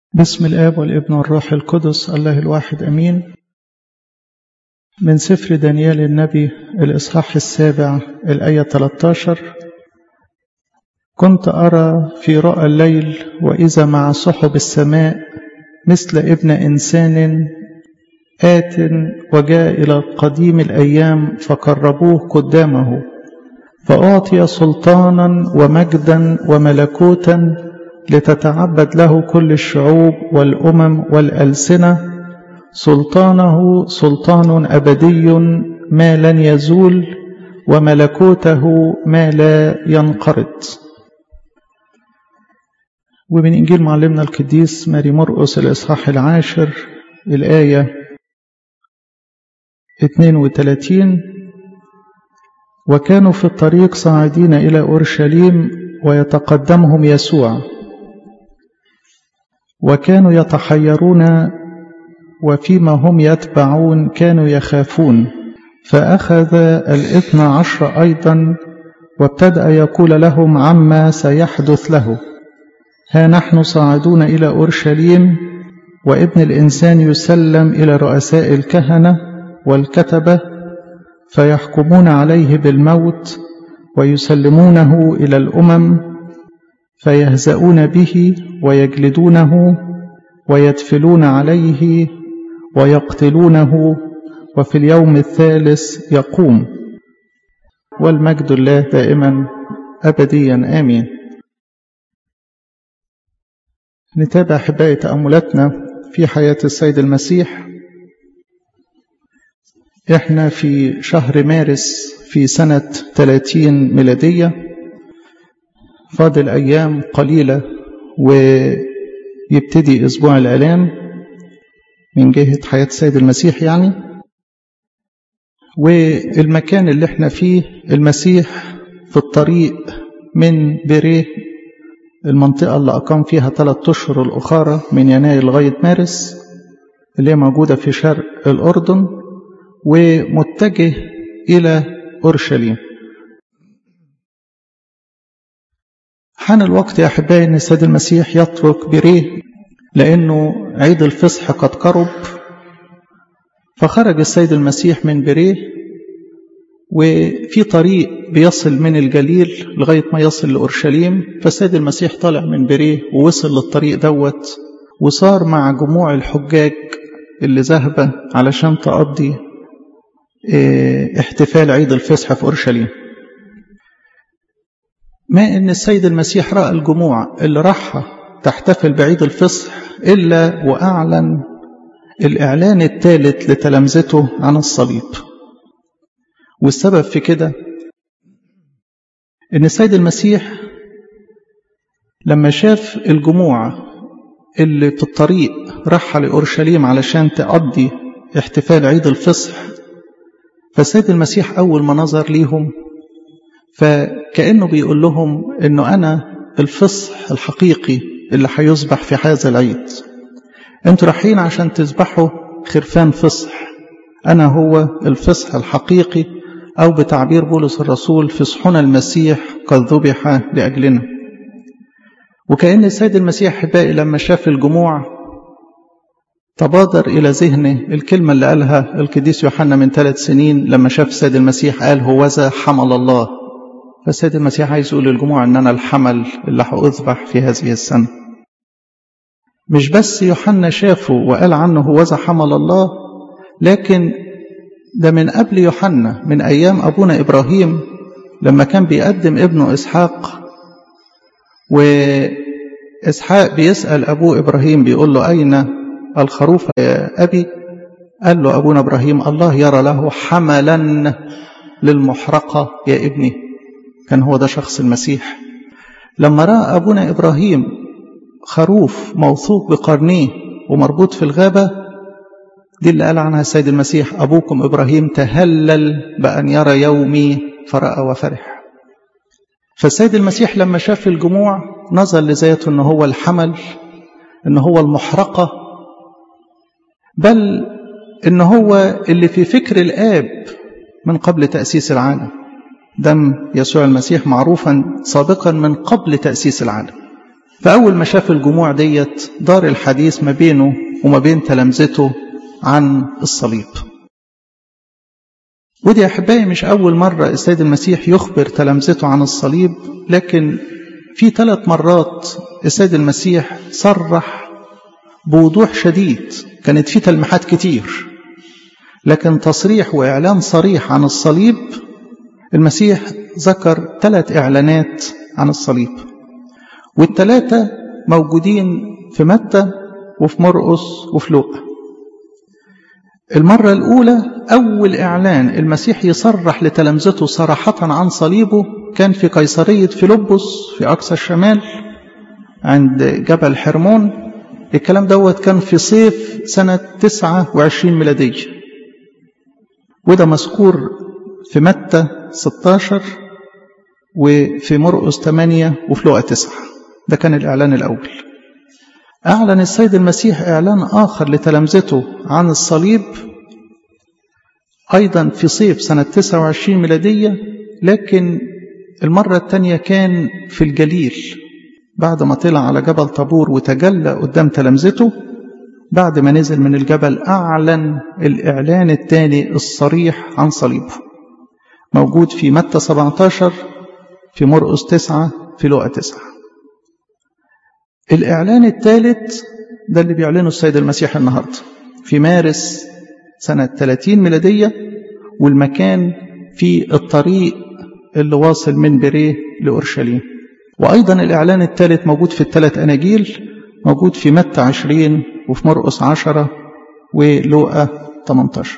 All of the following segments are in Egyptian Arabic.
بسم الآب والابن والروح القدس الله الواحد أمين من سفر دانيال النبي الإصحاح السابع الآية 13 كنت أرى في رؤى الليل وإذا مع سحب السماء مثل ابن إنسان آت وجاء إلى قديم الأيام فقربوه قدامه فأعطي سلطانا ومجدا وملكوتا لتتعبد له كل الشعوب والأمم والألسنة سلطانه سلطان أبدي ما لن يزول وملكوته ما لا ينقرض ومن إنجيل معلمنا القديس ماري مرقس الإصحاح العاشر الآية 32 وكانوا في الطريق صاعدين إلى أورشليم ويتقدمهم يسوع وكانوا يتحيرون وفيما هم يتبعون كانوا يخافون فأخذ الاثنى عشر أيضا وابتدأ يقول لهم عما سيحدث له ها نحن صاعدون إلى أورشليم وابن الإنسان يسلم إلى رؤساء الكهنة والكتبة فيحكمون عليه بالموت ويسلمونه إلى الأمم فيهزؤون به ويجلدونه ويدفلون عليه ويقتلونه وفي اليوم الثالث يقوم والمجد الله دائما أبديا آمين نتابع أحبائي تأملاتنا في حياة السيد المسيح احنا في شهر مارس في سنة 30 ميلادية فاضل أيام قليلة ويبتدي أسبوع الآلام من جهة حياة السيد المسيح يعني والمكان اللي احنا فيه المسيح في الطريق من بريه المنطقة اللي أقام فيها ثلاثة أشهر الأخرى من يناير لغاية مارس اللي هي موجودة في شرق الأردن ومتجه إلى أورشليم حان الوقت يا أحبائي أن السيد المسيح يترك بريه لأنه عيد الفصح قد قرب فخرج السيد المسيح من بريه وفي طريق بيصل من الجليل لغاية ما يصل لأورشليم فالسيد المسيح طالع من بريه ووصل للطريق دوت وصار مع جموع الحجاج اللي ذهب علشان تقضي احتفال عيد الفصح في أورشليم ما أن السيد المسيح رأى الجموع اللي راحة تحتفل بعيد الفصح إلا وأعلن الإعلان الثالث لتلامذته عن الصليب والسبب في كده أن السيد المسيح لما شاف الجموع اللي في الطريق راحة لأورشليم علشان تقضي احتفال عيد الفصح فالسيد المسيح أول ما نظر ليهم فكأنه بيقول لهم أنه أنا الفصح الحقيقي اللي هيذبح في هذا العيد أنتوا رايحين عشان تذبحوا خرفان فصح أنا هو الفصح الحقيقي أو بتعبير بولس الرسول فصحنا المسيح قد ذبح لأجلنا وكأن السيد المسيح حبائي لما شاف الجموع تبادر إلى ذهنه الكلمة اللي قالها القديس يوحنا من ثلاث سنين لما شاف السيد المسيح قال هوذا حمل الله فالسيد المسيح عايز يقول للجموع ان انا الحمل اللي هأذبح في هذه السنة مش بس يوحنا شافه وقال عنه هوذا حمل الله لكن ده من قبل يوحنا من ايام ابونا ابراهيم لما كان بيقدم ابنه اسحاق واسحاق بيسأل ابوه ابراهيم بيقول له اين الخروف يا ابي قال له ابونا ابراهيم الله يرى له حملا للمحرقة يا ابني كان هو ده شخص المسيح لما رأى أبونا إبراهيم خروف موثوق بقرنيه ومربوط في الغابة دي اللي قال عنها السيد المسيح أبوكم إبراهيم تهلل بأن يرى يومي فرأى وفرح فالسيد المسيح لما شاف الجموع نظر لذاته أنه هو الحمل أنه هو المحرقة بل أنه هو اللي في فكر الآب من قبل تأسيس العالم دم يسوع المسيح معروفا سابقا من قبل تأسيس العالم فأول ما شاف الجموع ديت دار الحديث ما بينه وما بين تلامذته عن الصليب ودي أحبائي مش أول مرة السيد المسيح يخبر تلامذته عن الصليب لكن في ثلاث مرات السيد المسيح صرح بوضوح شديد كانت في تلميحات كتير لكن تصريح وإعلان صريح عن الصليب المسيح ذكر ثلاث إعلانات عن الصليب والثلاثة موجودين في متى وفي مرقس وفي لوقا المرة الأولى أول إعلان المسيح يصرح لتلامذته صراحة عن صليبه كان في قيصرية فيلبس في أقصى الشمال عند جبل حرمون الكلام دوت كان في صيف سنة 29 ميلادية وده مذكور في متى 16 وفي مرقس 8 وفي لوقا 9 ده كان الإعلان الأول أعلن السيد المسيح إعلان آخر لتلامذته عن الصليب أيضا في صيف سنة 29 ميلادية لكن المرة الثانية كان في الجليل بعد ما طلع على جبل طابور وتجلى قدام تلامذته بعد ما نزل من الجبل أعلن الإعلان الثاني الصريح عن صليبه موجود في متى 17 في مرقس 9 في لوقا 9 الإعلان الثالث ده اللي بيعلنه السيد المسيح النهاردة في مارس سنة 30 ميلادية والمكان في الطريق اللي واصل من بريه لأورشليم وأيضا الإعلان الثالث موجود في الثلاث أناجيل موجود في متى 20 وفي مرقس 10 ولوقا 18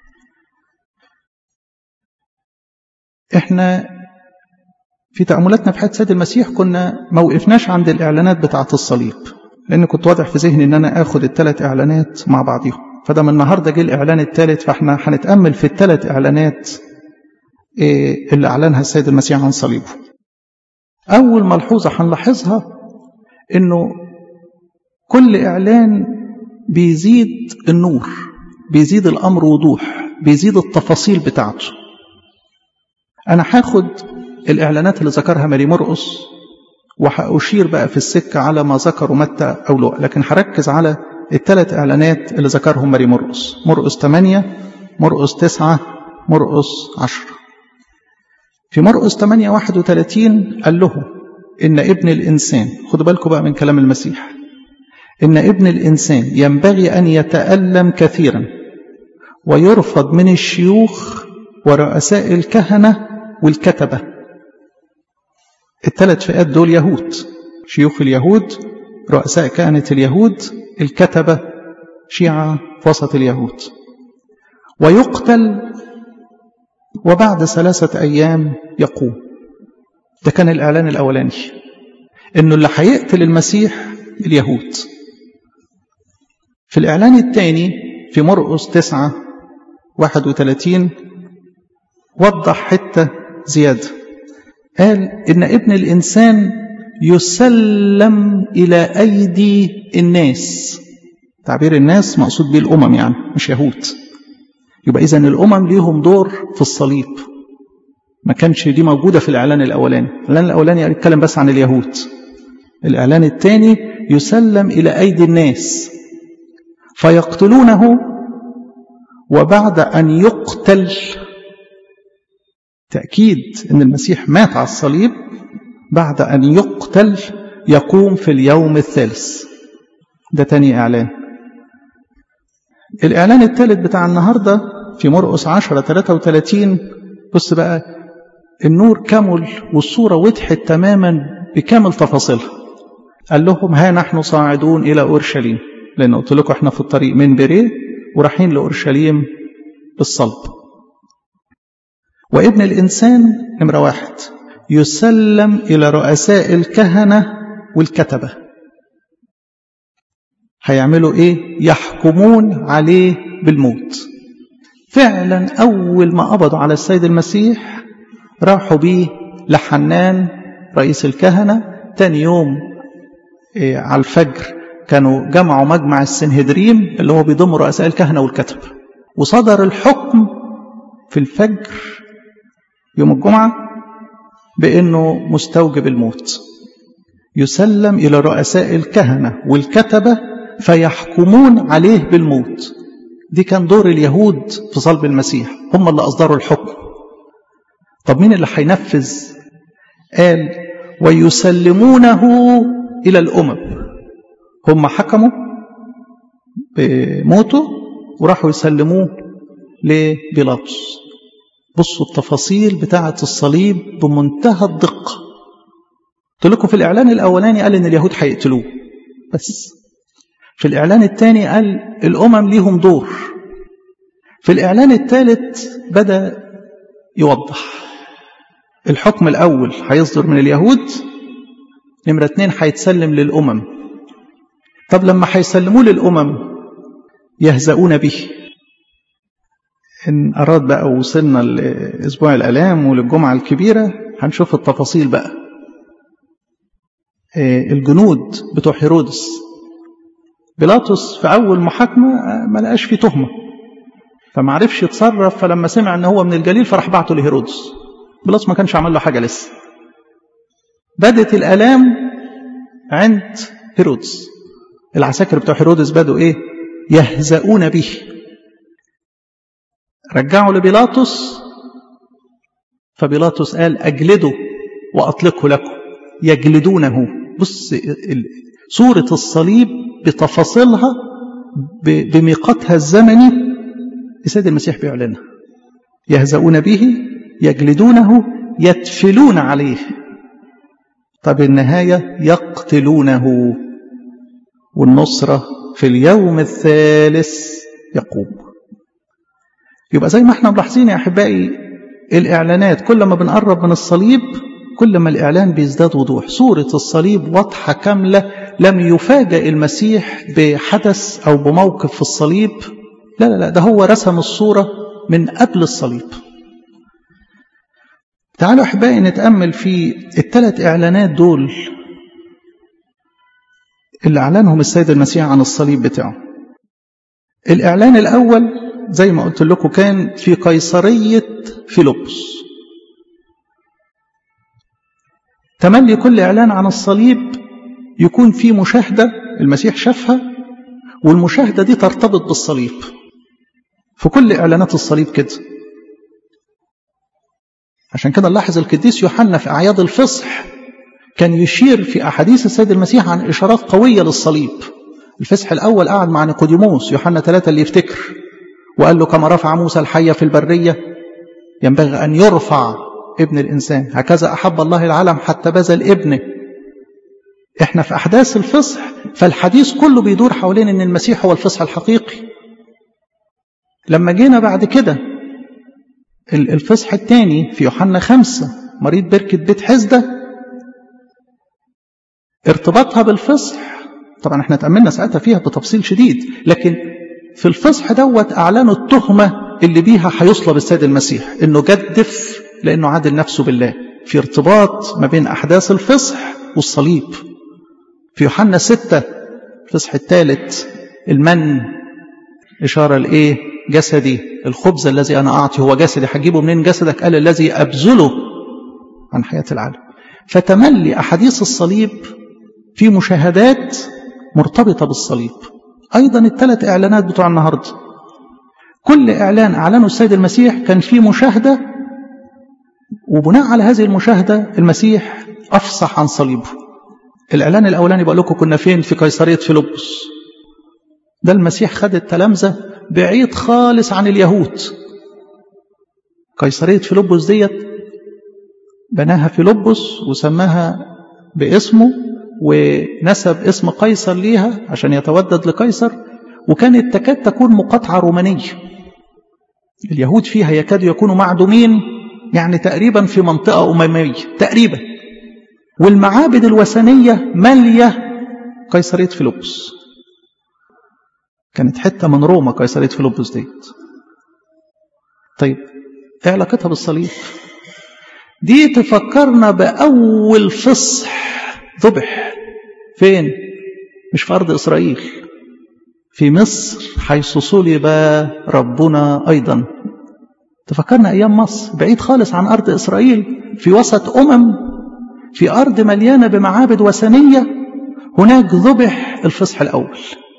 احنا في تأملاتنا في حياة سيد المسيح كنا ما وقفناش عند الإعلانات بتاعة الصليب لأن كنت واضح في ذهني إن أنا آخد الثلاث إعلانات مع بعضهم فده من النهاردة جه الإعلان الثالث فإحنا هنتأمل في الثلاث إعلانات اللي أعلنها السيد المسيح عن صليبه أول ملحوظة هنلاحظها إنه كل إعلان بيزيد النور بيزيد الأمر وضوح بيزيد التفاصيل بتاعته أنا هاخد الإعلانات اللي ذكرها ماري مرقس وهأشير بقى في السكة على ما ذكروا متى أو لوقا لكن هركز على الثلاث إعلانات اللي ذكرهم ماري مرقس مرقس 8 مرقس 9 مرقس 10 في مرقس 8 31 قال له إن ابن الإنسان خدوا بالكم بقى من كلام المسيح إن ابن الإنسان ينبغي أن يتألم كثيرا ويرفض من الشيوخ ورؤساء الكهنة والكتبة الثلاث فئات دول يهود شيوخ اليهود رؤساء كهنة اليهود الكتبة شيعة في وسط اليهود ويقتل وبعد ثلاثة أيام يقوم ده كان الإعلان الأولاني إنه اللي هيقتل المسيح اليهود في الإعلان الثاني في مرقس 9 31 وضح حتة زيادة قال إن ابن الإنسان يسلم إلى أيدي الناس تعبير الناس مقصود به الأمم يعني مش يهود يبقى إذن الأمم ليهم دور في الصليب ما كانش دي موجودة في الإعلان الأولاني الإعلان الأولاني يتكلم بس عن اليهود الإعلان الثاني يسلم إلى أيدي الناس فيقتلونه وبعد أن يقتل تأكيد أن المسيح مات على الصليب بعد أن يقتل يقوم في اليوم الثالث ده تاني إعلان الإعلان الثالث بتاع النهاردة في مرقس 10 33 بص بقى النور كمل والصورة وضحت تماما بكامل تفاصيلها قال لهم ها نحن صاعدون إلى أورشليم لأن قلت لكم احنا في الطريق من بريه ورايحين لأورشليم بالصلب وابن الإنسان نمرة واحد يسلم إلى رؤساء الكهنة والكتبة هيعملوا إيه؟ يحكمون عليه بالموت فعلا أول ما قبضوا على السيد المسيح راحوا بيه لحنان رئيس الكهنة تاني يوم إيه على الفجر كانوا جمعوا مجمع السنهدريم اللي هو بيضم رؤساء الكهنة والكتبة وصدر الحكم في الفجر يوم الجمعة بأنه مستوجب الموت يسلم إلى رؤساء الكهنة والكتبة فيحكمون عليه بالموت دي كان دور اليهود في صلب المسيح هم اللي أصدروا الحكم طب مين اللي هينفذ قال ويسلمونه إلى الأمم هم حكموا بموته وراحوا يسلموه لبيلاطس بصوا التفاصيل بتاعة الصليب بمنتهى الدقة قلت لكم في الإعلان الأولاني قال إن اليهود هيقتلوه بس في الإعلان الثاني قال الأمم ليهم دور في الإعلان الثالث بدأ يوضح الحكم الأول هيصدر من اليهود نمرة اتنين هيتسلم للأمم طب لما هيسلموه للأمم يهزؤون به إن أراد بقى وصلنا لأسبوع الألام وللجمعة الكبيرة هنشوف التفاصيل بقى الجنود بتوع هيرودس بيلاطس في أول محاكمة ما لقاش فيه تهمة فما عرفش يتصرف فلما سمع ان هو من الجليل فراح بعته لهيرودس بيلاطس ما كانش عمل له حاجة لسه بدت الآلام عند هيرودس العساكر بتوع هيرودس بدوا ايه يهزؤون به رجعوا لبيلاطس فبيلاطس قال أجلده وأطلقه لكم يجلدونه بص صورة الصليب بتفاصيلها بميقاتها الزمني السيد المسيح بيعلنها يهزؤون به يجلدونه يتفلون عليه طب النهاية يقتلونه والنصرة في اليوم الثالث يقوم يبقى زي ما احنا ملاحظين يا أحبائي الإعلانات كل ما بنقرب من الصليب كل ما الإعلان بيزداد وضوح صورة الصليب واضحة كاملة لم يفاجأ المسيح بحدث أو بموقف في الصليب لا لا لا ده هو رسم الصورة من قبل الصليب تعالوا أحبائي نتأمل في الثلاث إعلانات دول اللي أعلنهم السيد المسيح عن الصليب بتاعه الإعلان الأول زي ما قلت لكم كان في قيصرية فيلبس تملي كل إعلان عن الصليب يكون في مشاهدة المسيح شافها والمشاهدة دي ترتبط بالصليب في كل إعلانات الصليب كده عشان كده نلاحظ القديس يوحنا في أعياد الفصح كان يشير في أحاديث السيد المسيح عن إشارات قوية للصليب الفصح الأول قعد مع نيقوديموس يوحنا ثلاثة اللي يفتكر وقال له كما رفع موسى الحية في البرية ينبغي أن يرفع ابن الإنسان هكذا أحب الله العالم حتى بذل ابنه احنا في أحداث الفصح فالحديث كله بيدور حوالين أن المسيح هو الفصح الحقيقي لما جينا بعد كده الفصح الثاني في يوحنا خمسة مريض بركة بيت حزدة ارتباطها بالفصح طبعا احنا تأملنا ساعتها فيها بتفصيل شديد لكن في الفصح دوت أعلنوا التهمة اللي بيها هيصلب السيد المسيح انه جدف لانه عادل نفسه بالله في ارتباط ما بين احداث الفصح والصليب في يوحنا ستة الفصح الثالث المن إشارة لإيه جسدي الخبز الذي أنا أعطي هو جسدي هجيبه منين جسدك قال الذي أبذله عن حياة العالم فتملي أحاديث الصليب في مشاهدات مرتبطة بالصليب أيضا الثلاث إعلانات بتوع النهاردة كل إعلان أعلنه السيد المسيح كان فيه مشاهدة وبناء على هذه المشاهدة المسيح أفصح عن صليبه الإعلان الأولاني بقول لكم كنا فين في قيصرية فيلبس ده المسيح خد التلامذة بعيد خالص عن اليهود قيصرية فيلبس ديت بناها فيلبس وسماها باسمه ونسب اسم قيصر ليها عشان يتودد لقيصر وكانت تكاد تكون مقاطعة رومانية اليهود فيها يكادوا يكونوا معدومين يعني تقريبا في منطقة أممية تقريبا والمعابد الوثنية مالية قيصرية فيلبس كانت حتة من روما قيصرية فيلبس ديت طيب ايه علاقتها بالصليب دي تفكرنا بأول فصح ذبح فين مش في أرض إسرائيل في مصر حيث صلب ربنا أيضا تفكرنا أيام مصر بعيد خالص عن أرض إسرائيل في وسط أمم في أرض مليانة بمعابد وثنية هناك ذبح الفصح الأول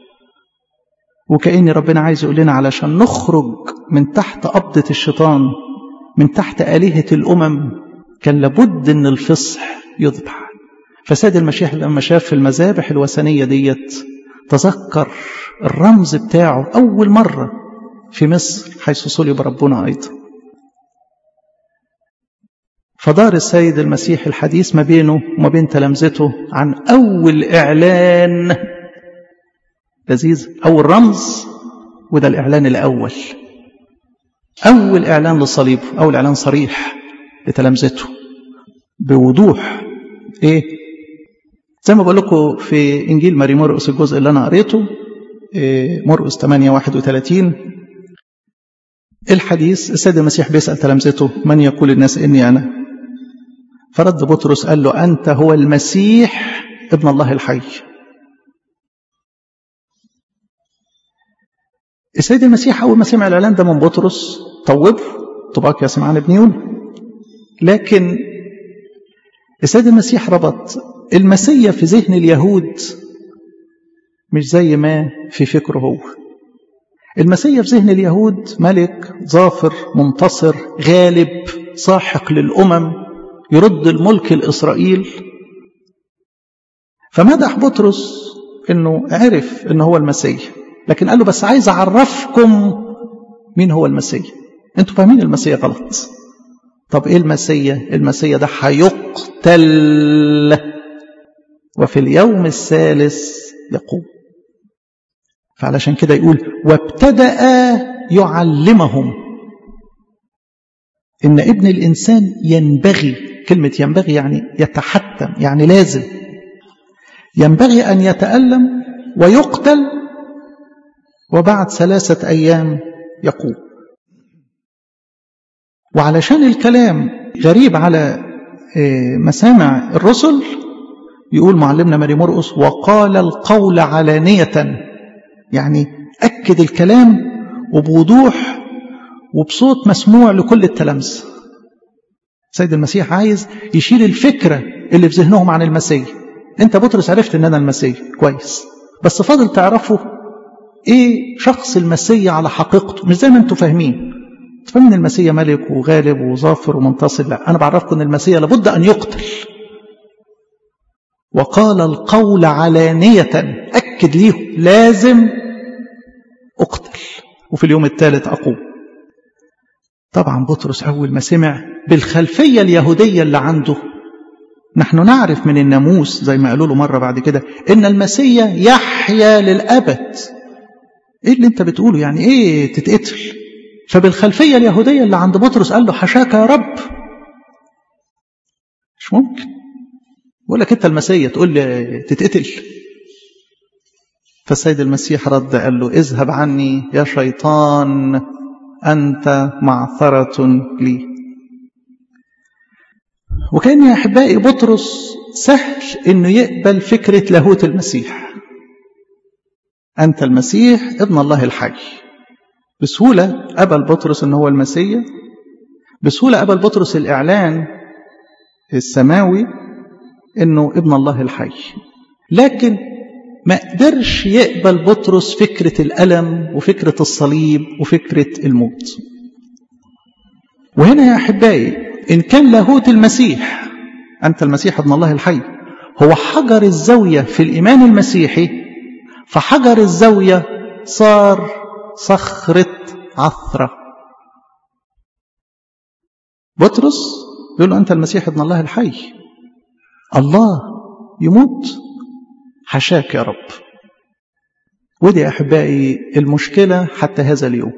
وكأن ربنا عايز يقول لنا علشان نخرج من تحت قبضة الشيطان من تحت آلهة الأمم كان لابد أن الفصح يذبح فساد المسيح لما شاف المذابح الوثنية ديت تذكر الرمز بتاعه أول مرة في مصر حيث صلب ربنا أيضا فدار السيد المسيح الحديث ما بينه وما بين تلامذته عن أول إعلان لذيذ أول رمز وده الإعلان الأول أول إعلان للصليب أول إعلان صريح لتلامذته بوضوح إيه زي ما بقول لكم في إنجيل ماري مرقس الجزء اللي أنا قريته إيه مرقس 8 31 الحديث السيد المسيح بيسأل تلامذته من يقول الناس إني أنا فرد بطرس قال له أنت هو المسيح ابن الله الحي السيد المسيح أول ما سمع الإعلان ده من بطرس طوب طباك يا سمعان ابن يون لكن السيد المسيح ربط المسيا في ذهن اليهود مش زي ما في فكره هو المسيا في ذهن اليهود ملك ظافر منتصر غالب ساحق للأمم يرد الملك لإسرائيل فمدح بطرس انه عرف ان هو المسيح لكن قال له بس عايز اعرفكم مين هو المسيح انتوا فاهمين المسيح غلط طب ايه المسيح المسيح ده هيقتل وفي اليوم الثالث يقوم فعلشان كده يقول وابتدأ يعلمهم إن ابن الإنسان ينبغي كلمة ينبغي يعني يتحتم يعني لازم ينبغي أن يتألم ويقتل وبعد ثلاثة أيام يقوم وعلشان الكلام غريب على مسامع الرسل يقول معلمنا ماري مرقس وقال القول علانية يعني أكد الكلام وبوضوح وبصوت مسموع لكل التلامذة سيد المسيح عايز يشيل الفكرة اللي في ذهنهم عن المسيح انت بطرس عرفت ان انا المسيح كويس بس فاضل تعرفوا ايه شخص المسيح على حقيقته مش زي ما انتوا فاهمين فاهمين المسيح ملك وغالب وظافر ومنتصر لا انا بعرفكم ان المسيح لابد ان يقتل وقال القول علانية أكد ليه لازم أقتل وفي اليوم الثالث أقوم طبعا بطرس أول ما سمع بالخلفية اليهودية اللي عنده نحن نعرف من الناموس زي ما قالوا له مرة بعد كده إن المسيح يحيا للأبد إيه اللي أنت بتقوله يعني إيه تتقتل فبالخلفية اليهودية اللي عند بطرس قال له حشاك يا رب مش ممكن بقول لك أنت المسيح تقول لي تتقتل فالسيد المسيح رد قال له اذهب عني يا شيطان أنت معثرة لي وكان يا أحبائي بطرس سهل أنه يقبل فكرة لاهوت المسيح أنت المسيح ابن الله الحي بسهولة قبل بطرس أنه هو المسيح بسهولة قبل بطرس الإعلان السماوي أنه ابن الله الحي لكن ما قدرش يقبل بطرس فكرة الألم وفكرة الصليب وفكرة الموت وهنا يا أحبائي إن كان لاهوت المسيح أنت المسيح ابن الله الحي هو حجر الزاوية في الإيمان المسيحي فحجر الزاوية صار صخرة عثرة بطرس يقول له أنت المسيح ابن الله الحي الله يموت حشاك يا رب ودي يا أحبائي المشكلة حتى هذا اليوم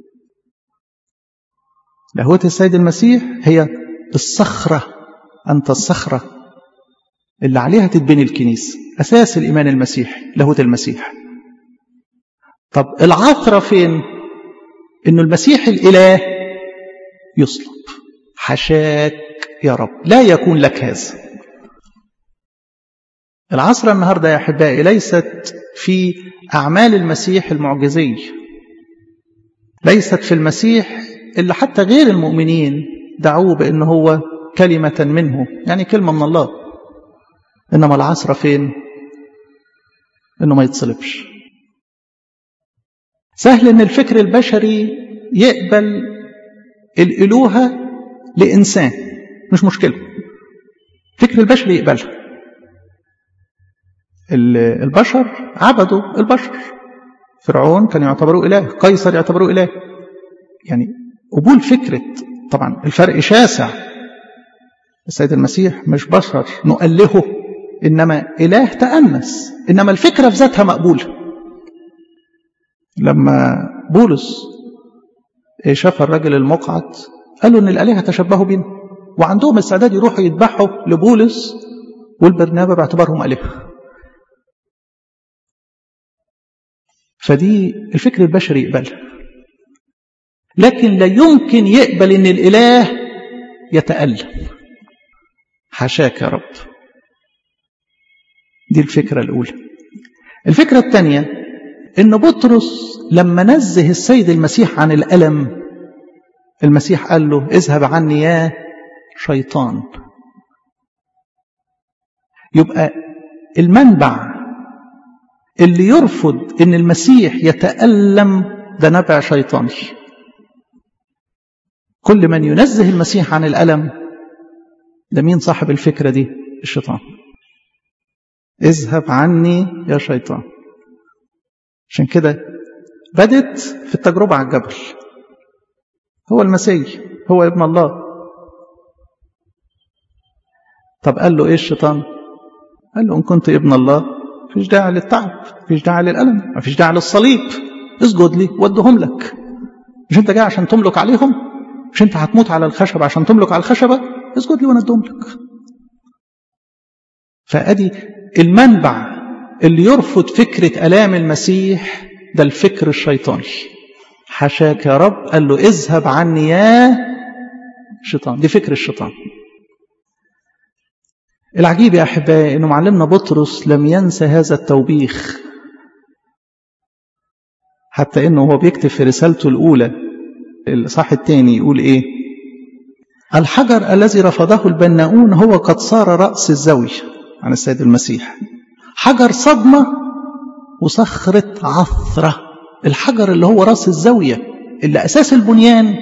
لاهوت السيد المسيح هي الصخرة أنت الصخرة اللي عليها تتبني الكنيسة أساس الإيمان المسيحي لاهوت المسيح طب العثرة فين إنه المسيح الإله يصلب حشاك يا رب لا يكون لك هذا العصر النهاردة يا أحبائي ليست في أعمال المسيح المعجزية ليست في المسيح اللي حتى غير المؤمنين دعوه بأنه هو كلمة منه يعني كلمة من الله إنما العصرة فين إنه ما يتصلبش سهل إن الفكر البشري يقبل الإلوهة لإنسان مش مشكلة فكر البشري يقبلها البشر عبدوا البشر فرعون كان يعتبروه إله قيصر يعتبروه إله يعني قبول فكرة طبعا الفرق شاسع السيد المسيح مش بشر نؤلهه إنما إله تأنس إنما الفكرة في ذاتها مقبولة لما بولس شاف الرجل المقعد قالوا إن الآلهة تشبهوا بنا وعندهم استعداد يروحوا يذبحوا لبولس والبرنابة باعتبارهم آلهة فدي الفكر البشري يقبلها لكن لا يمكن يقبل ان الاله يتالم حاشاك يا رب دي الفكره الاولى الفكره الثانيه ان بطرس لما نزه السيد المسيح عن الالم المسيح قال له اذهب عني يا شيطان يبقى المنبع اللي يرفض ان المسيح يتألم ده نبع شيطاني كل من ينزه المسيح عن الألم ده مين صاحب الفكرة دي الشيطان اذهب عني يا شيطان عشان كده بدت في التجربة على الجبل هو المسيح هو ابن الله طب قال له ايه الشيطان قال له ان كنت ابن الله مفيش داعي للتعب مفيش داعي للألم مفيش داعي للصليب اسجد لي ودهم لك مش انت جاي عشان تملك عليهم مش انت هتموت على الخشبة عشان تملك على الخشبة اسجد لي وانا ادهم لك فادي المنبع اللي يرفض فكرة ألام المسيح ده الفكر الشيطاني حشاك يا رب قال له اذهب عني يا شيطان دي فكر الشيطان العجيب يا أحبائي أنه معلمنا بطرس لم ينسى هذا التوبيخ حتى أنه هو بيكتب في رسالته الأولى الصح الثاني يقول إيه الحجر الذي رفضه البناؤون هو قد صار رأس الزاوية عن السيد المسيح حجر صدمة وصخرة عثرة الحجر اللي هو رأس الزاوية اللي أساس البنيان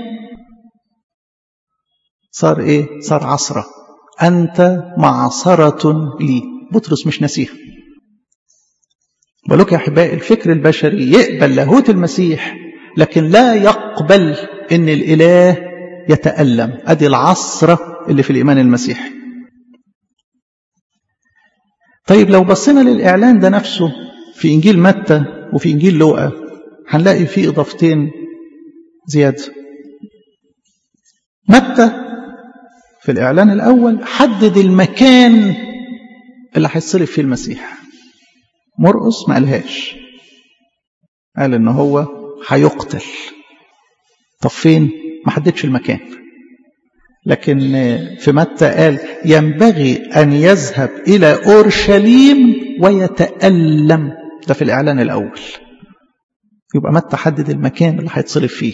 صار إيه صار عصره أنت معصرة لي بطرس مش نسيها بقولك يا أحبائي الفكر البشري يقبل لاهوت المسيح لكن لا يقبل أن الإله يتألم أدي العصرة اللي في الإيمان المسيحي طيب لو بصينا للإعلان ده نفسه في إنجيل متى وفي إنجيل لوقا هنلاقي فيه إضافتين زيادة متى في الإعلان الأول حدد المكان اللي هيتصلب فيه المسيح مرقس ما قالهاش قال إن هو هيقتل طب فين ما حددش المكان لكن في متى قال ينبغي أن يذهب إلى أورشليم ويتألم ده في الإعلان الأول يبقى متى حدد المكان اللي هيتصلب فيه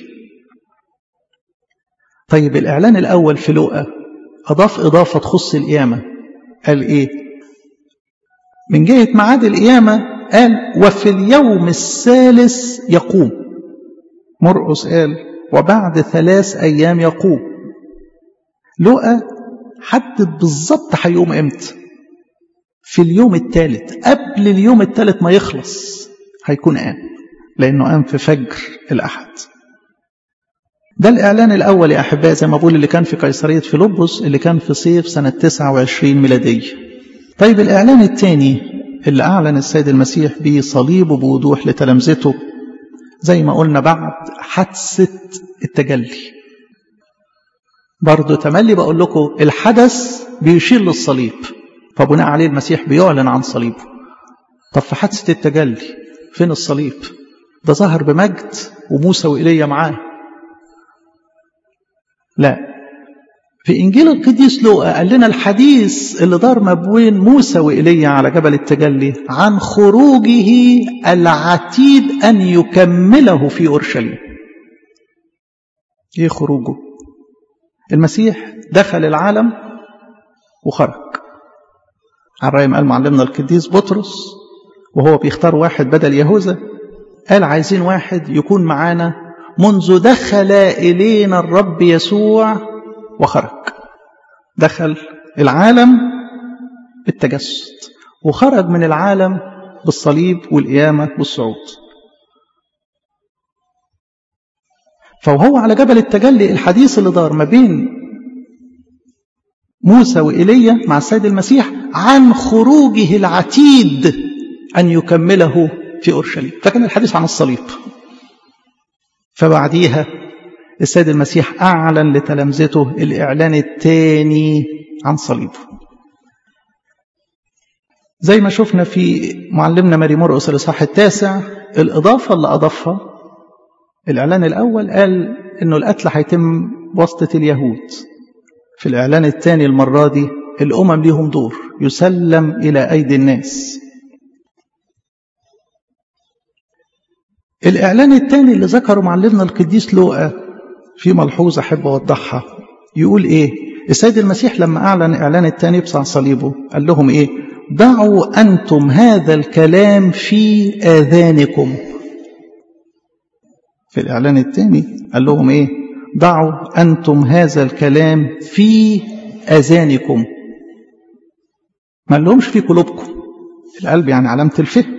طيب الإعلان الأول في لوقا أضاف إضافة تخص القيامة قال إيه من جهة معاد القيامة قال وفي اليوم الثالث يقوم مرقس قال وبعد ثلاث أيام يقوم لقى حدد بالظبط هيقوم امتى في اليوم الثالث قبل اليوم الثالث ما يخلص هيكون قام لأنه قام في فجر الأحد ده الإعلان الأول يا أحبائي زي ما بقول اللي كان في قيصرية فيلبس اللي كان في صيف سنة 29 ميلادية طيب الإعلان الثاني اللي أعلن السيد المسيح به صليبه بوضوح لتلامذته زي ما قلنا بعد حادثة التجلي برضه تملي بقول لكم الحدث بيشير للصليب فبناء عليه المسيح بيعلن عن صليبه طب في حادثة التجلي فين الصليب ده ظهر بمجد وموسى وإيليا معاه لا في إنجيل القديس لوقا قال لنا الحديث اللي دار ما بين موسى وإيليا على جبل التجلي عن خروجه العتيد أن يكمله في أورشليم إيه خروجه المسيح دخل العالم وخرج على رأي ما قال معلمنا القديس بطرس وهو بيختار واحد بدل يهوذا قال عايزين واحد يكون معانا منذ دخل إلينا الرب يسوع وخرج دخل العالم بالتجسد وخرج من العالم بالصليب والقيامة والصعود فوهو على جبل التجلي الحديث اللي دار ما بين موسى وإيليا مع السيد المسيح عن خروجه العتيد أن يكمله في أورشليم فكان الحديث عن الصليب فبعديها السيد المسيح أعلن لتلامذته الإعلان الثاني عن صليبه زي ما شفنا في معلمنا ماري مرقس الإصحاح التاسع الإضافة اللي أضافها الإعلان الأول قال إنه القتل هيتم وسطة اليهود في الإعلان الثاني المرة دي الأمم ليهم دور يسلم إلى أيدي الناس الإعلان الثاني اللي ذكره معلمنا القديس لوقا في ملحوظة أحب أوضحها يقول إيه السيد المسيح لما أعلن إعلان الثاني بتاع صليبه قال لهم إيه ضعوا أنتم هذا الكلام في آذانكم في الإعلان الثاني قال لهم إيه ضعوا أنتم هذا الكلام في أذانكم ما لهمش في قلوبكم القلب يعني علامة الفهم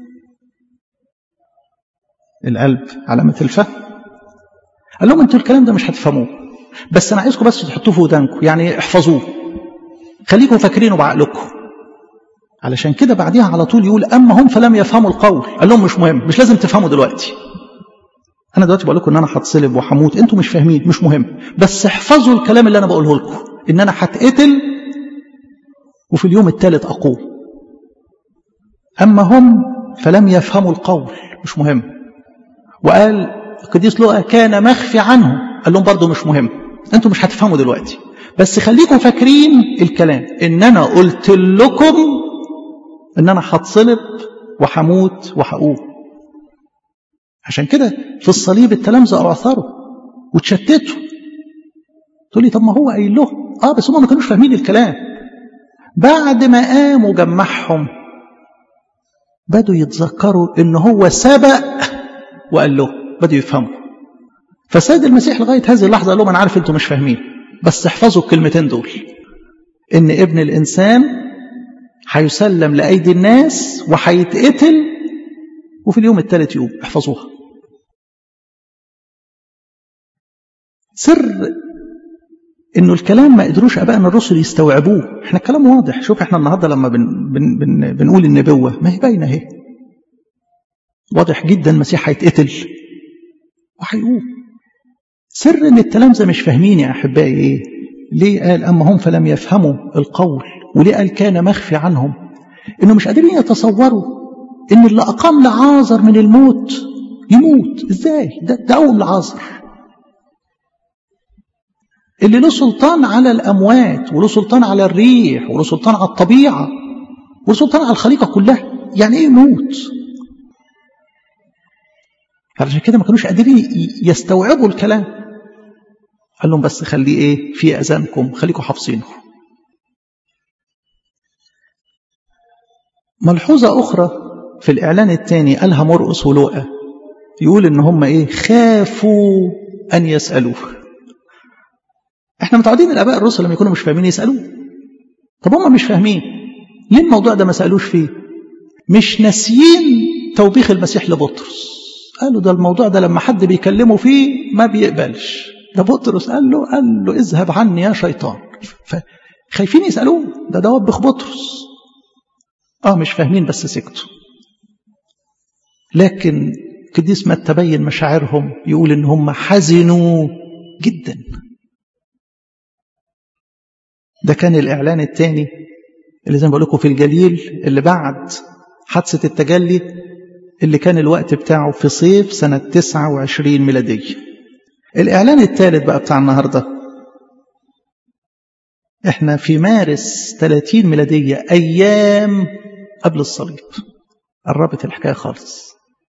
القلب علامة الفهم قال لهم انتوا الكلام ده مش هتفهموه بس انا عايزكم بس تحطوه في ودانكم يعني احفظوه خليكم فاكرينه بعقلكم علشان كده بعديها على طول يقول اما هم فلم يفهموا القول قال لهم مش مهم مش لازم تفهموا دلوقتي انا دلوقتي بقول لكم ان انا هتصلب وهموت انتوا مش فاهمين مش مهم بس احفظوا الكلام اللي انا بقوله لكم ان انا هتقتل وفي اليوم الثالث اقوم اما هم فلم يفهموا القول مش مهم وقال القديس لوقا كان مخفي عنه قال لهم برضه مش مهم انتوا مش هتفهموا دلوقتي بس خليكم فاكرين الكلام ان انا قلت لكم ان انا هتصلب وهموت وهقوم عشان كده في الصليب التلامذه اعثروا وتشتتوا تقول لي طب ما هو قايل لهم اه بس هم ما كانوش فاهمين الكلام بعد ما قام وجمعهم بدوا يتذكروا ان هو سبق وقال له بدوا يفهموا فسيد المسيح لغايه هذه اللحظه قال لهم انا عارف انتم مش فاهمين بس احفظوا الكلمتين دول ان ابن الانسان هيسلم لايدي الناس وهيتقتل وفي اليوم الثالث يوم احفظوها سر انه الكلام ما قدروش ابائنا الرسل يستوعبوه احنا الكلام واضح شوف احنا النهارده لما بن بن بن بنقول النبوه ما هي باينه اهي واضح جدا المسيح هيتقتل وهيقوم سر ان التلامذه مش فاهمين يا احبائي ايه ليه قال اما هم فلم يفهموا القول وليه قال كان مخفي عنهم انه مش قادرين يتصوروا ان اللي اقام لعازر من الموت يموت ازاي ده, ده اول لعازر اللي له سلطان على الاموات وله سلطان على الريح وله سلطان على الطبيعه وله سلطان على الخليقه كلها يعني ايه يموت علشان كده ما كانوش قادرين يستوعبوا الكلام قال لهم بس خليه ايه في اذانكم خليكم حافظينه ملحوظة أخرى في الإعلان الثاني قالها مرقس ولوقا يقول إن هم إيه خافوا أن يسألوه إحنا متعودين الآباء الرسل لما يكونوا مش فاهمين يسألوه طب هم مش فاهمين ليه الموضوع ده ما سألوش فيه مش ناسيين توبيخ المسيح لبطرس قالوا ده الموضوع ده لما حد بيكلمه فيه ما بيقبلش ده بطرس قال له قال له اذهب عني يا شيطان فخايفين يسألوه ده ده وبخ بطرس اه مش فاهمين بس سكتوا لكن قديس ما تبين مشاعرهم يقول ان هم حزنوا جدا ده كان الاعلان الثاني اللي زي ما بقول لكم في الجليل اللي بعد حادثه التجلي اللي كان الوقت بتاعه في صيف سنه 29 ميلاديه الاعلان الثالث بقى بتاع النهارده احنا في مارس 30 ميلاديه ايام قبل الصليب قربت الحكايه خالص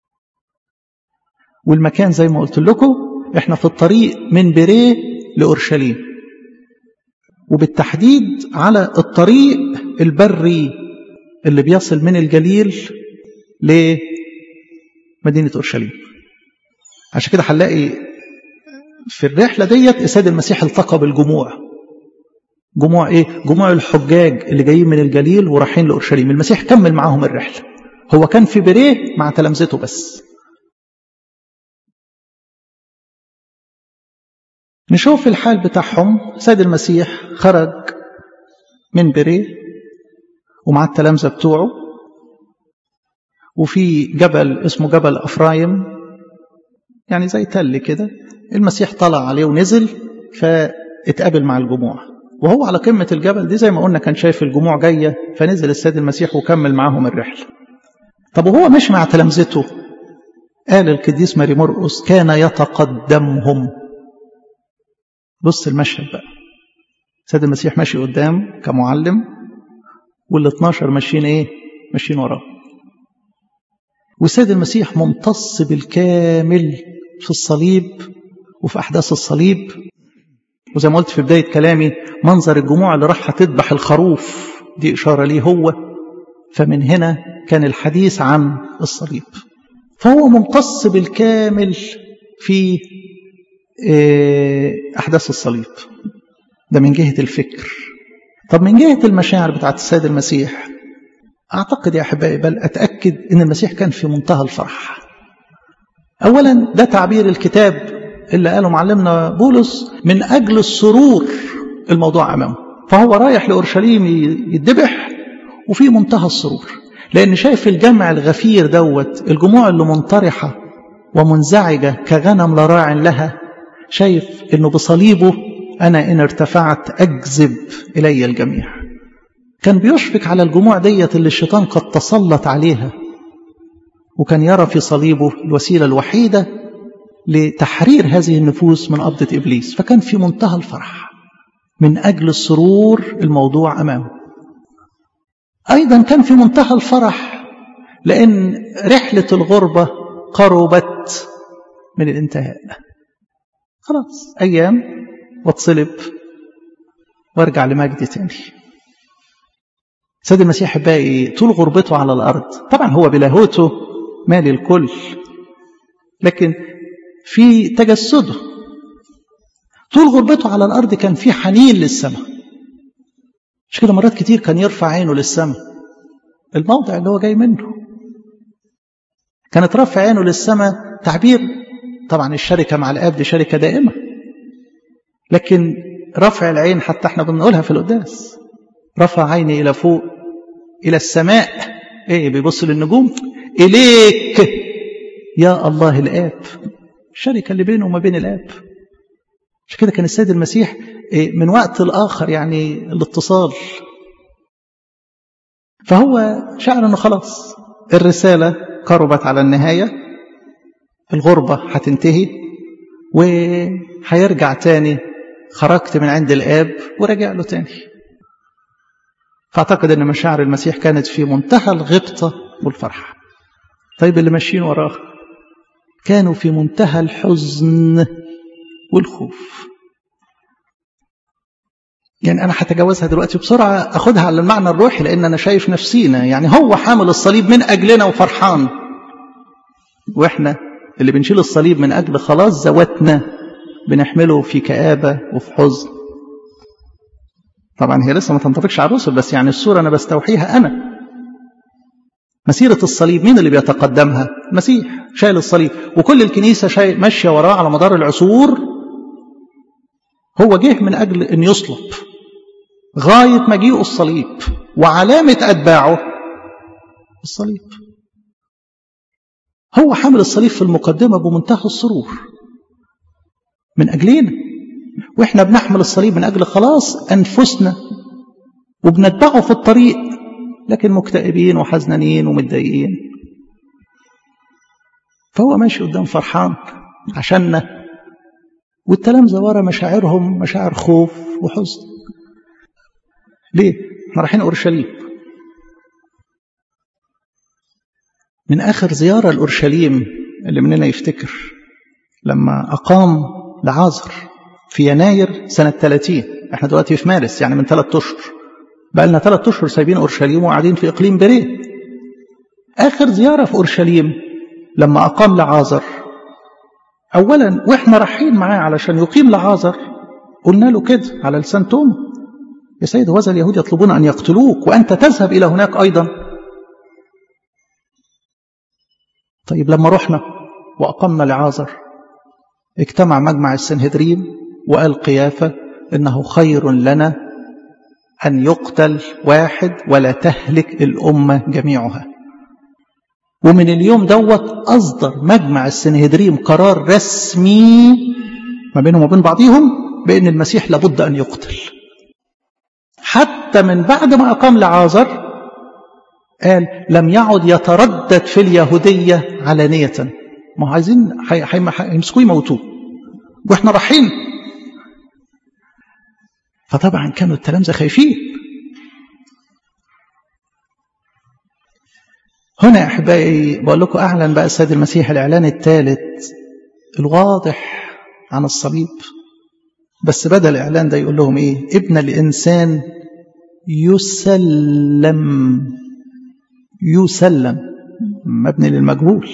والمكان زي ما قلت لكم احنا في الطريق من بيريه لاورشليم وبالتحديد على الطريق البري اللي بيصل من الجليل لمدينة أورشليم عشان كده هنلاقي في الرحلة ديت السيد المسيح التقى بالجموع جموع ايه جموع الحجاج اللي جايين من الجليل ورايحين لأورشليم المسيح كمل معاهم الرحلة هو كان في بريه مع تلامذته بس نشوف الحال بتاعهم سيد المسيح خرج من بريه ومع التلامذة بتوعه وفي جبل اسمه جبل أفرايم يعني زي تل كده المسيح طلع عليه ونزل فاتقابل مع الجموع وهو على قمة الجبل دي زي ما قلنا كان شايف الجموع جاية فنزل السيد المسيح وكمل معاهم الرحلة طب وهو مش مع تلامذته قال القديس ماري مرقس كان يتقدمهم بص المشهد بقى سيد المسيح ماشي قدام كمعلم وال 12 ماشيين ايه ماشيين وراه والسيد المسيح ممتص بالكامل في الصليب وفي احداث الصليب وزي ما قلت في بدايه كلامي منظر الجموع اللي راح تذبح الخروف دي اشاره ليه هو فمن هنا كان الحديث عن الصليب فهو ممتص بالكامل في أحداث الصليب ده من جهة الفكر طب من جهة المشاعر بتاعت السيد المسيح أعتقد يا أحبائي بل أتأكد أن المسيح كان في منتهى الفرح أولا ده تعبير الكتاب اللي قاله معلمنا بولس من أجل السرور الموضوع أمامه فهو رايح لأورشليم يدبح وفي منتهى السرور لأن شايف الجمع الغفير دوت الجموع اللي منطرحة ومنزعجة كغنم لا راع لها شايف انه بصليبه انا ان ارتفعت اجذب الي الجميع كان بيشفق على الجموع ديت اللي الشيطان قد تسلط عليها وكان يرى في صليبه الوسيله الوحيده لتحرير هذه النفوس من قبضه ابليس فكان في منتهى الفرح من اجل السرور الموضوع امامه ايضا كان في منتهى الفرح لان رحله الغربه قربت من الانتهاء خلاص أيام واتصلب وارجع لمجد تاني سيد المسيح باقي طول غربته على الأرض طبعا هو بلاهوته مال الكل لكن في تجسده طول غربته على الأرض كان في حنين للسماء مش كده مرات كتير كان يرفع عينه للسماء الموضع اللي هو جاي منه كانت رفع عينه للسماء تعبير طبعا الشركة مع الآب دي شركة دائمة لكن رفع العين حتى احنا بنقولها في القداس رفع عيني إلى فوق إلى السماء إيه بيبص للنجوم إليك يا الله الآب الشركة اللي بينه وما بين الآب مش كده كان السيد المسيح إيه من وقت الآخر يعني الاتصال فهو شعر أنه خلاص الرسالة قربت على النهاية الغربة هتنتهي وهيرجع تاني خرجت من عند الآب ورجع له تاني فأعتقد أن مشاعر المسيح كانت في منتهى الغبطة والفرحة طيب اللي ماشيين وراه كانوا في منتهى الحزن والخوف يعني أنا هتجاوزها دلوقتي بسرعة أخدها على المعنى الروحي لأن أنا شايف نفسينا يعني هو حامل الصليب من أجلنا وفرحان وإحنا اللي بنشيل الصليب من أجل خلاص ذواتنا بنحمله في كآبة وفي حزن طبعا هي لسه ما تنطبقش على الرسل بس يعني الصورة أنا بستوحيها أنا مسيرة الصليب مين اللي بيتقدمها المسيح شايل الصليب وكل الكنيسة شايل ماشية وراه على مدار العصور هو جه من أجل أن يصلب غاية مجيء الصليب وعلامة أتباعه الصليب هو حامل الصليب في المقدمة بمنتهى السرور من أجلنا وإحنا بنحمل الصليب من أجل خلاص أنفسنا وبنتبعه في الطريق لكن مكتئبين وحزنانين ومتضايقين فهو ماشي قدام فرحان عشاننا والتلامذة ورا مشاعرهم مشاعر خوف وحزن ليه؟ احنا رايحين اورشليم من اخر زياره لاورشليم اللي مننا يفتكر لما اقام لعازر في يناير سنه 30 احنا دلوقتي في مارس يعني من ثلاث اشهر بقى لنا ثلاث اشهر سايبين اورشليم وقاعدين في اقليم بريه اخر زياره في اورشليم لما اقام لعازر اولا واحنا رايحين معاه علشان يقيم لعازر قلنا له كده على لسان توم يا سيد هذا اليهود يطلبون ان يقتلوك وانت تذهب الى هناك ايضا طيب لما رحنا واقمنا لعازر اجتمع مجمع السنهدرين وقال قيافه انه خير لنا ان يقتل واحد ولا تهلك الامه جميعها ومن اليوم دوت أصدر مجمع السنهدريم قرار رسمي ما بينهم وبين بعضهم بأن المسيح لابد أن يقتل حتى من بعد ما أقام لعازر قال لم يعد يتردد في اليهودية علانية ما عايزين هيمسكوه يموتوه واحنا رايحين فطبعا كانوا التلامذة خايفين هنا يا احبائي بقول لكم اعلن بقى السيد المسيح الاعلان الثالث الواضح عن الصليب بس بدل الاعلان ده يقول لهم ايه ابن الانسان يسلم يسلم مبني للمجهول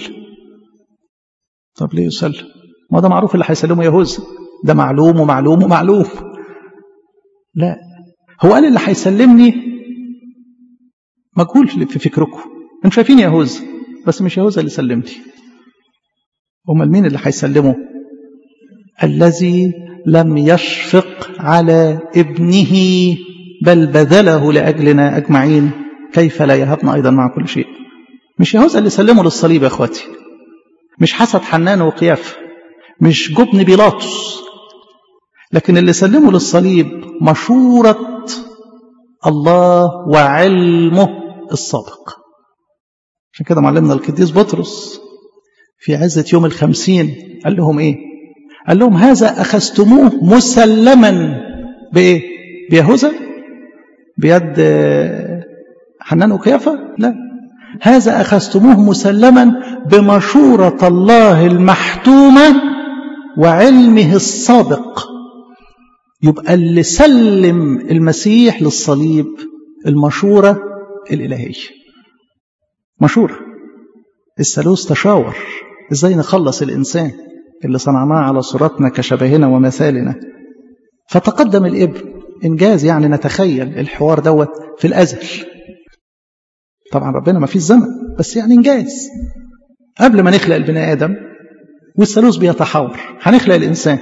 طب ليه يسلم ما ده معروف اللي هيسلمه يهوذا ده معلوم ومعلوم ومعلوم لا هو قال اللي هيسلمني مجهول في فكركم انتوا شايفين يهوذا بس مش يهوذا اللي سلمني امال مين اللي هيسلمه الذي لم يشفق على ابنه بل بذله لاجلنا اجمعين كيف لا يهبنا ايضا مع كل شيء مش يهوذا اللي سلمه للصليب يا اخواتي مش حسد حنان وقياف مش جبن بيلاطس لكن اللي سلمه للصليب مشورة الله وعلمه السابق عشان كده معلمنا القديس بطرس في عزة يوم الخمسين قال لهم ايه قال لهم هذا أخذتموه مسلما بإيه بيهوذا بيد حنان وقيافة لا هذا أخذتموه مسلما بمشورة الله المحتومة وعلمه السابق يبقى اللي سلم المسيح للصليب المشورة الإلهية مشورة الثالوث تشاور ازاي نخلص الإنسان اللي صنعناه على صورتنا كشبهنا ومثالنا فتقدم الابن إنجاز يعني نتخيل الحوار دوت في الأزل طبعا ربنا ما فيش زمن بس يعني إنجاز قبل ما نخلق البني آدم والثالوث بيتحاور هنخلق الإنسان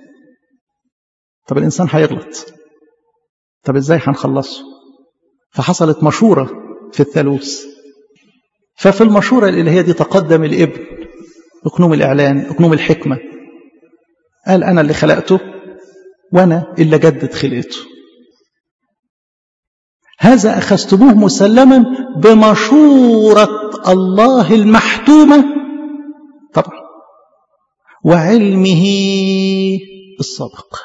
طب الإنسان هيغلط طب إزاي هنخلصه فحصلت مشورة في الثالوث ففي المشورة الإلهية دي تقدم الابن أكنوم الإعلان أكنوم الحكمة قال أنا اللي خلقته وأنا اللي جدد خلقته هذا أخذتموه مسلما بمشورة الله المحتومة طبعا وعلمه السابق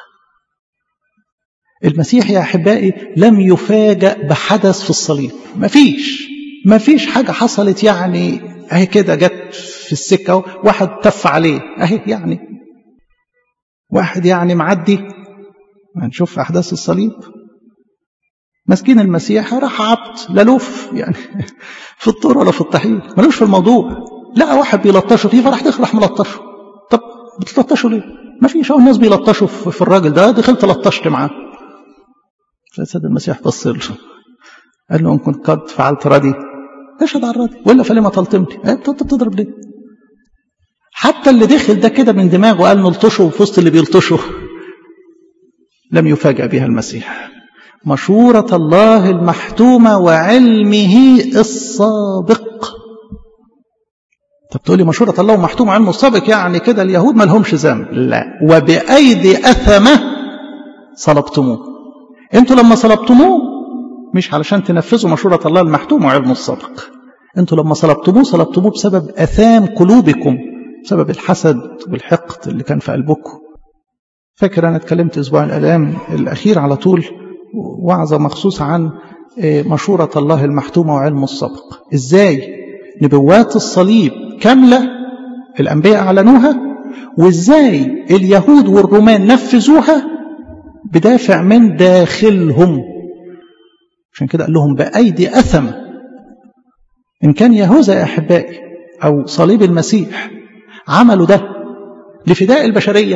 المسيح يا أحبائي لم يفاجأ بحدث في الصليب مفيش مفيش حاجة حصلت يعني اهي كده جت في السكة واحد تف عليه اهي يعني واحد يعني معدي هنشوف أحداث الصليب مسكين المسيح راح عبد لا لوف يعني في الطور ولا في الطحين ملوش في الموضوع لقى واحد بيلطشه فيه فراح دخل راح ملطشه طب بتلطشه ليه؟ ما فيش الناس بيلطشوا في الراجل ده دخلت لطشت معاه فسيد المسيح بص له قال له ان كنت قد فعلت ردي اشهد على الردي ولا فلما طلتمني انت بتضرب ليه؟ حتى اللي دخل ده كده من دماغه قال نلطشه في وسط اللي بيلطشه لم يفاجأ بها المسيح مشورة الله المحتومة وعلمه السابق طب تقولي مشورة الله ومحتومة علمه السابق يعني كده اليهود ما لهمش ذنب لا وبأيدي أثمة صلبتموه انتوا لما صلبتموه مش علشان تنفذوا مشورة الله المحتومة وعلمه السابق انتوا لما صلبتموه صلبتموه بسبب أثام قلوبكم بسبب الحسد والحقد اللي كان في قلبكم فاكر أنا اتكلمت أسبوع الألام الأخير على طول وعظة مخصوص عن مشورة الله المحتومة وعلمه السابق إزاي نبوات الصليب كاملة الأنبياء أعلنوها وإزاي اليهود والرومان نفذوها بدافع من داخلهم عشان كده قال لهم بأيدي أثم إن كان يهوذا يا أحبائي أو صليب المسيح عملوا ده لفداء البشرية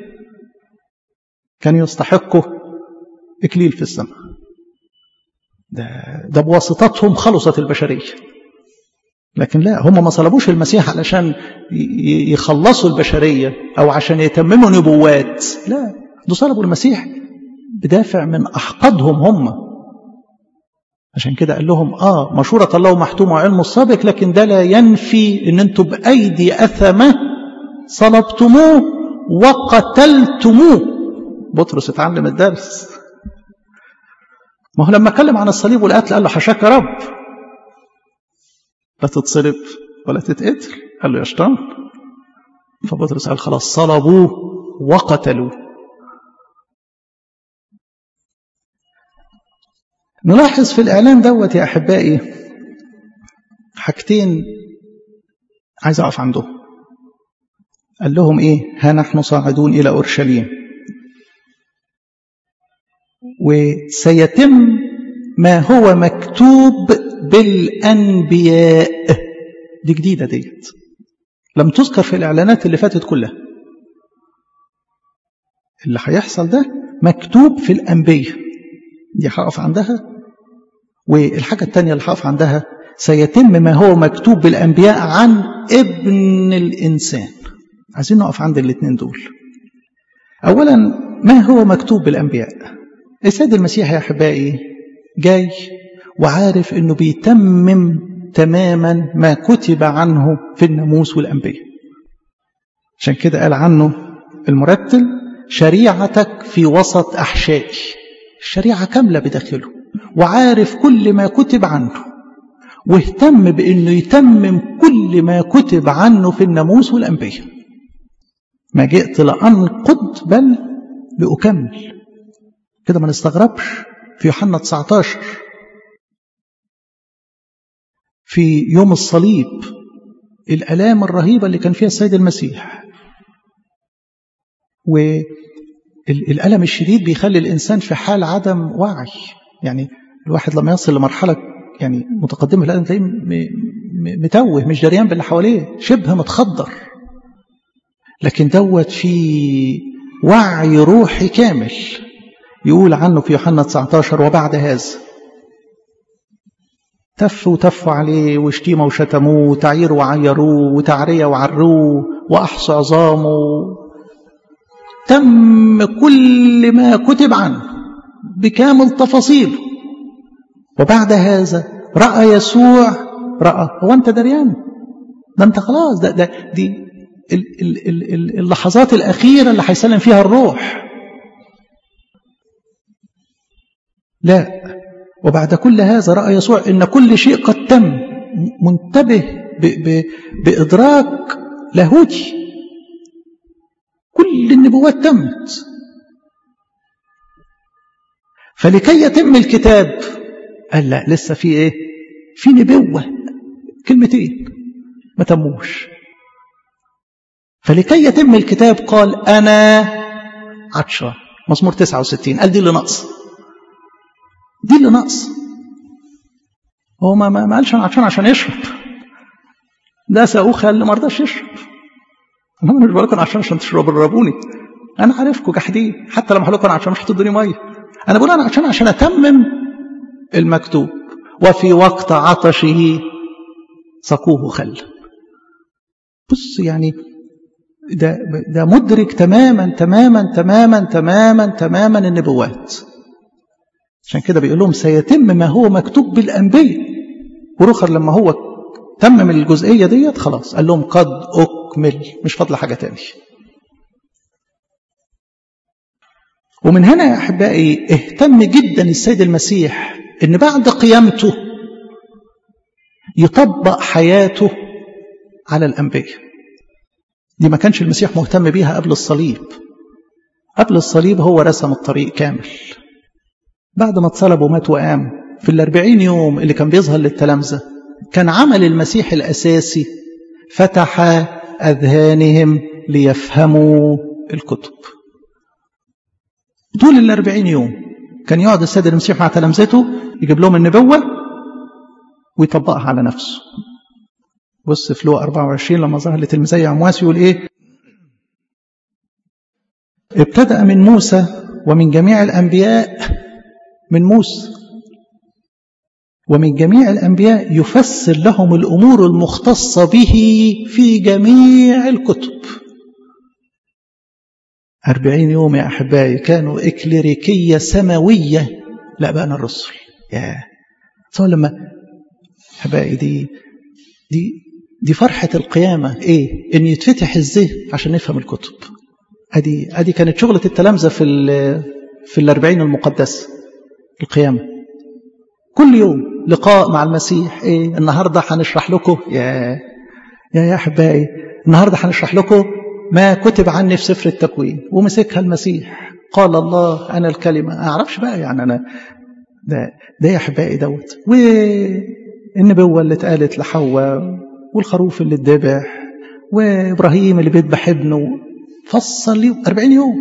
كان يستحقوا إكليل في السماء ده, ده بواسطتهم خلصت البشرية لكن لا هم ما صلبوش المسيح علشان يخلصوا البشرية أو عشان يتمموا نبوات لا ده صلبوا المسيح بدافع من أحقادهم هم عشان كده قال لهم آه مشورة الله محتومة وعلمه السابق لكن ده لا ينفي ان انتم بأيدي أثمة صلبتموه وقتلتموه بطرس اتعلم الدرس ما هو لما اتكلم عن الصليب والقتل قال له حشاك يا رب لا تتصلب ولا تتقتل قال له يا شيطان فبطرس قال خلاص صلبوه وقتلوه نلاحظ في الإعلان دوت يا أحبائي حاجتين عايز أقف عندهم قال لهم إيه ها نحن صاعدون إلى أورشليم وسيتم ما هو مكتوب بالأنبياء دي جديدة ديت لم تذكر في الإعلانات اللي فاتت كلها اللي هيحصل ده مكتوب في الأنبياء دي هقف عندها والحاجة الثانية اللي هقف عندها سيتم ما هو مكتوب بالأنبياء عن ابن الإنسان عايزين نقف عند الاثنين دول أولا ما هو مكتوب بالأنبياء السيد المسيح يا أحبائي جاي وعارف أنه بيتمم تماما ما كتب عنه في الناموس والأنبياء عشان كده قال عنه المرتل شريعتك في وسط أحشائي الشريعة كاملة بداخله وعارف كل ما كتب عنه واهتم بأنه يتمم كل ما كتب عنه في الناموس والأنبياء ما جئت لأنقض بل لأكمل كده ما نستغربش في يوحنا 19 في يوم الصليب الآلام الرهيبة اللي كان فيها السيد المسيح والألم الشديد بيخلي الإنسان في حال عدم وعي يعني الواحد لما يصل لمرحلة يعني متقدمة الألم تلاقيه متوه مش دريان باللي حواليه شبه متخدر لكن دوت في وعي روحي كامل يقول عنه في يوحنا 19 وبعد هذا تف وتفوا عليه وشتيمة وشتموه وتعير وعيروه وتعرية وعروه وأحصى عظامه تم كل ما كتب عنه بكامل تفاصيله وبعد هذا رأى يسوع رأى هو أنت دريان ده أنت خلاص ده, ده دي اللحظات الأخيرة اللي هيسلم فيها الروح لا وبعد كل هذا رأى يسوع إن كل شيء قد تم منتبه ب ب بإدراك لاهوتي كل النبوات تمت فلكي يتم الكتاب قال لا لسه في ايه في نبوة كلمتين ما تموش فلكي يتم الكتاب قال أنا عطشان مزمور 69 قال دي اللي ناقص دي اللي ناقص هو ما ما قالش انا عطشان عشان يشرب ده سأوخى اللي ما رضاش يشرب انا مش بقول لكم عشان عشان تشربوا ربوني انا عارفكم جحدين حتى لما هقول لكم عشان مش هتدوني ميه انا بقول انا عشان عشان اتمم المكتوب وفي وقت عطشه سقوه خلا بص يعني ده ده مدرك تماما تماما تماما تماما تماما النبوات عشان كده بيقول لهم سيتم ما هو مكتوب بالانبياء ورخر لما هو تمم الجزئيه ديت خلاص قال لهم قد اكمل مش فاضل حاجه تاني ومن هنا يا احبائي اهتم جدا السيد المسيح ان بعد قيامته يطبق حياته على الانبياء دي ما كانش المسيح مهتم بيها قبل الصليب قبل الصليب هو رسم الطريق كامل بعد ما اتصلب ومات وقام في الأربعين يوم اللي كان بيظهر للتلامذة كان عمل المسيح الأساسي فتح أذهانهم ليفهموا الكتب طول الأربعين يوم كان يقعد السيد المسيح مع تلامذته يجيب لهم النبوة ويطبقها على نفسه بص في لو 24 لما ظهر لتلميذي عمواس يقول ايه ابتدأ من موسى ومن جميع الأنبياء من موسى ومن جميع الأنبياء يفسر لهم الأمور المختصة به في جميع الكتب أربعين يوم يا أحبائي كانوا إكليريكية سماوية لا بقى أنا الرسل يا سواء لما أحبائي دي دي دي فرحة القيامة إيه؟ إن يتفتح الذهن عشان نفهم الكتب أدي أدي كانت شغلة التلامذة في ال في الأربعين المقدسة القيامة كل يوم لقاء مع المسيح إيه؟ النهاردة هنشرح لكم يا يا يا أحبائي النهاردة هنشرح لكم ما كتب عني في سفر التكوين ومسكها المسيح قال الله أنا الكلمة ما أعرفش بقى يعني أنا ده ده يا أحبائي دوت والنبوة اللي اتقالت لحواء والخروف اللي اتذبح وإبراهيم اللي بيذبح ابنه فصل لي 40 يوم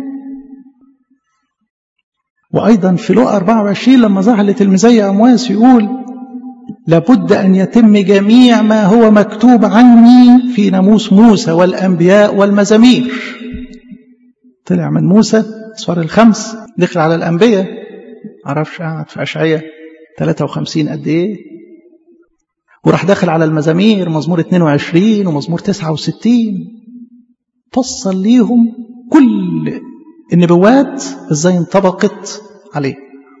وأيضا في لقا 24 لما ظهر لتلميذي أمواس يقول لابد أن يتم جميع ما هو مكتوب عني في ناموس موسى والأنبياء والمزامير طلع من موسى أسفار الخمس دخل على الأنبياء عرفش قعد في أشعية 53 قد إيه وراح داخل على المزامير مزمور 22 ومزمور 69 فصل ليهم كل النبوات ازاي انطبقت عليه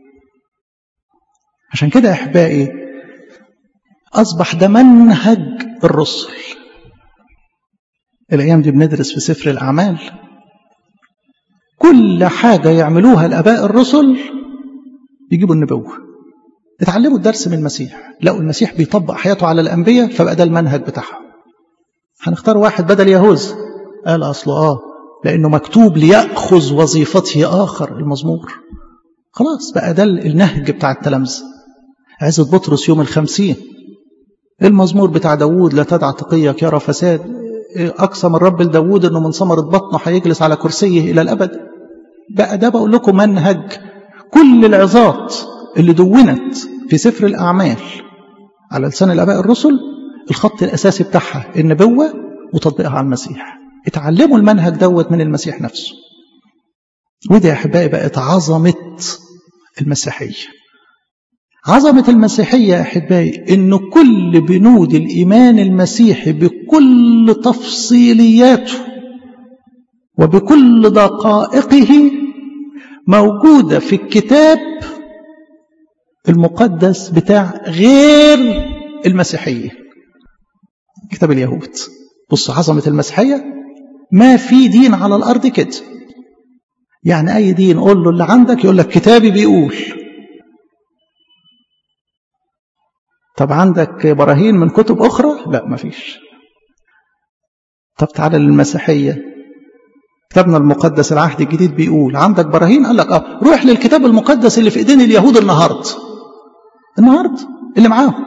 عشان كده احبائي اصبح ده منهج الرسل الايام دي بندرس في سفر الاعمال كل حاجه يعملوها الاباء الرسل يجيبوا النبوه اتعلموا الدرس من المسيح لقوا المسيح بيطبق حياته على الانبياء فبقى ده المنهج بتاعهم هنختار واحد بدل يهوذا قال اصله اه لانه مكتوب لياخذ وظيفته اخر المزمور خلاص بقى ده النهج بتاع التلامذه عزة بطرس يوم الخمسين المزمور بتاع داوود لا تدع تقيك يرى فساد أقسم الرب لداوود أنه من ثمرة بطنه هيجلس على كرسيه إلى الأبد بقى ده بقول لكم منهج كل العظات اللي دونت في سفر الأعمال على لسان الآباء الرسل الخط الأساسي بتاعها النبوة وتطبيقها على المسيح اتعلموا المنهج دوت من المسيح نفسه ودي يا أحبائي بقت عظمة المسيحية عظمة المسيحية يا أحبائي إن كل بنود الإيمان المسيحي بكل تفصيلياته وبكل دقائقه موجودة في الكتاب المقدس بتاع غير المسيحية كتاب اليهود بص عظمة المسيحية ما في دين على الأرض كده يعني أي دين قول له اللي عندك يقول لك كتابي بيقول طب عندك براهين من كتب أخرى لا ما فيش طب تعالى للمسيحية كتابنا المقدس العهد الجديد بيقول عندك براهين قال لك اه روح للكتاب المقدس اللي في ايدين اليهود النهارده النهارده اللي معاهم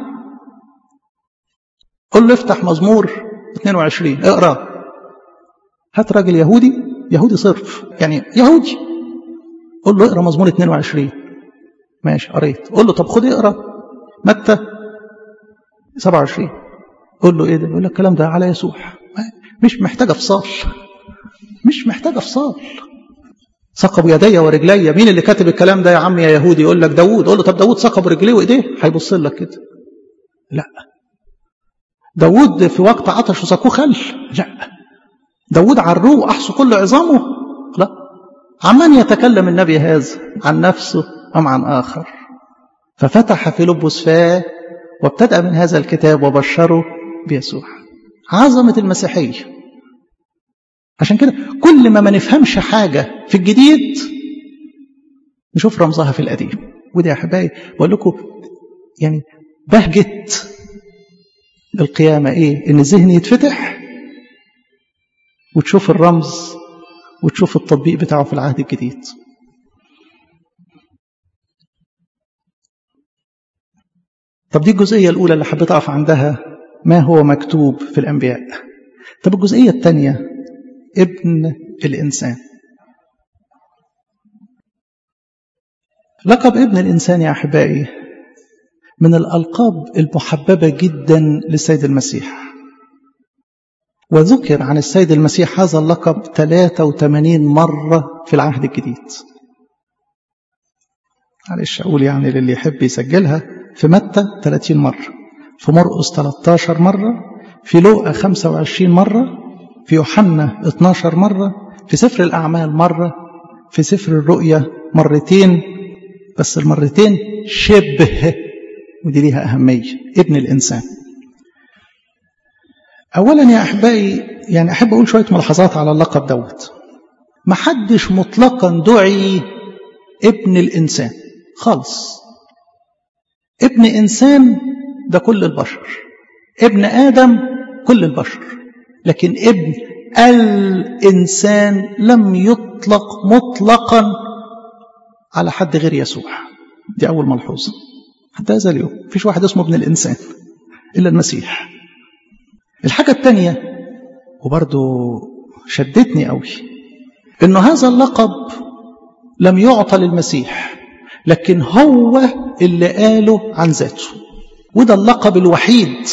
قل له افتح مزمور 22 اقرا هات راجل يهودي يهودي صرف يعني يهودي قل له اقرا مزمور 22 ماشي قريت قل له طب خد اقرا متى 27 قل له ايه ده يقول لك الكلام ده على يسوع مش محتاجه افصال مش محتاجه افصال ثقب يدي ورجلي مين اللي كاتب الكلام ده يا عم يا يهودي يقول لك داوود قول له طب داوود ثقب رجليه وايديه هيبص لك كده لا داوود في وقت عطش وسقوه خل لا داوود عروه واحصوا كل عظامه لا عمن يتكلم النبي هذا عن نفسه ام عن اخر ففتح فيلبس فاه وابتدأ من هذا الكتاب وبشره بيسوع عظمة المسيحية عشان كده كل ما ما نفهمش حاجة في الجديد نشوف رمزها في القديم ودي يا أحبائي بقول لكم يعني بهجة القيامة إيه؟ إن الذهن يتفتح وتشوف الرمز وتشوف التطبيق بتاعه في العهد الجديد طب دي الجزئية الأولى اللي حبيت أقف عندها ما هو مكتوب في الأنبياء طب الجزئية الثانية ابن الإنسان لقب ابن الإنسان يا أحبائي من الألقاب المحببة جدا للسيد المسيح وذكر عن السيد المسيح هذا اللقب 83 مرة في العهد الجديد معلش أقول يعني للي يحب يسجلها في متى 30 مرة في مرقس 13 مرة في لوقا 25 مرة في يوحنا 12 مرة في سفر الأعمال مرة في سفر الرؤيا مرتين بس المرتين شبه ودي ليها أهمية ابن الإنسان أولا يا أحبائي يعني أحب أقول شوية ملاحظات على اللقب دوت محدش مطلقا دعي ابن الإنسان خالص ابن إنسان ده كل البشر ابن آدم كل البشر لكن ابن الإنسان لم يطلق مطلقا على حد غير يسوع دي أول ملحوظة حتى هذا اليوم مفيش واحد اسمه ابن الإنسان إلا المسيح الحاجة الثانية وبرضو شدتني قوي إنه هذا اللقب لم يعطى للمسيح لكن هو اللي قاله عن ذاته وده اللقب الوحيد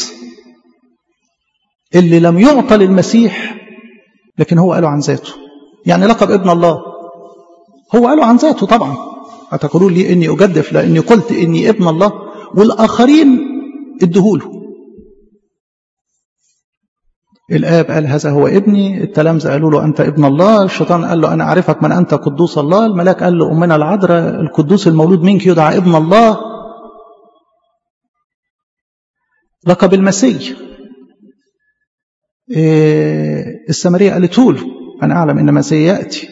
اللي لم يعطى للمسيح لكن هو قاله عن ذاته يعني لقب ابن الله هو قاله عن ذاته طبعا هتقولوا لي اني اجدف لاني قلت اني ابن الله والاخرين ادهوله الاب قال هذا هو ابني التلامذه قالوا له انت ابن الله الشيطان قال له انا اعرفك من انت قدوس الله الملاك قال له امنا العذراء القدوس المولود منك يدعى ابن الله لقب المسيح إيه السمريه قالته له انا اعلم ان مسيح ياتي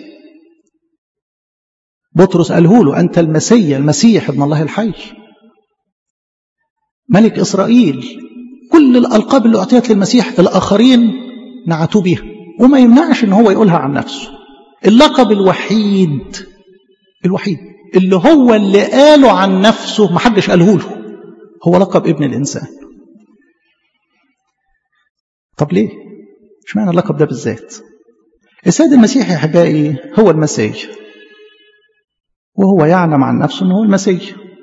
بطرس قاله له أنت المسيا المسيح ابن الله الحي ملك إسرائيل كل الألقاب اللي أعطيت للمسيح الآخرين نعتوا بها وما يمنعش إن هو يقولها عن نفسه اللقب الوحيد الوحيد اللي هو اللي قاله عن نفسه ما حدش قاله له هو لقب ابن الإنسان طب ليه؟ مش معنى اللقب ده بالذات السيد المسيح يا أحبائي هو المسيح وهو يعلم عن نفسه أنه هو المسيح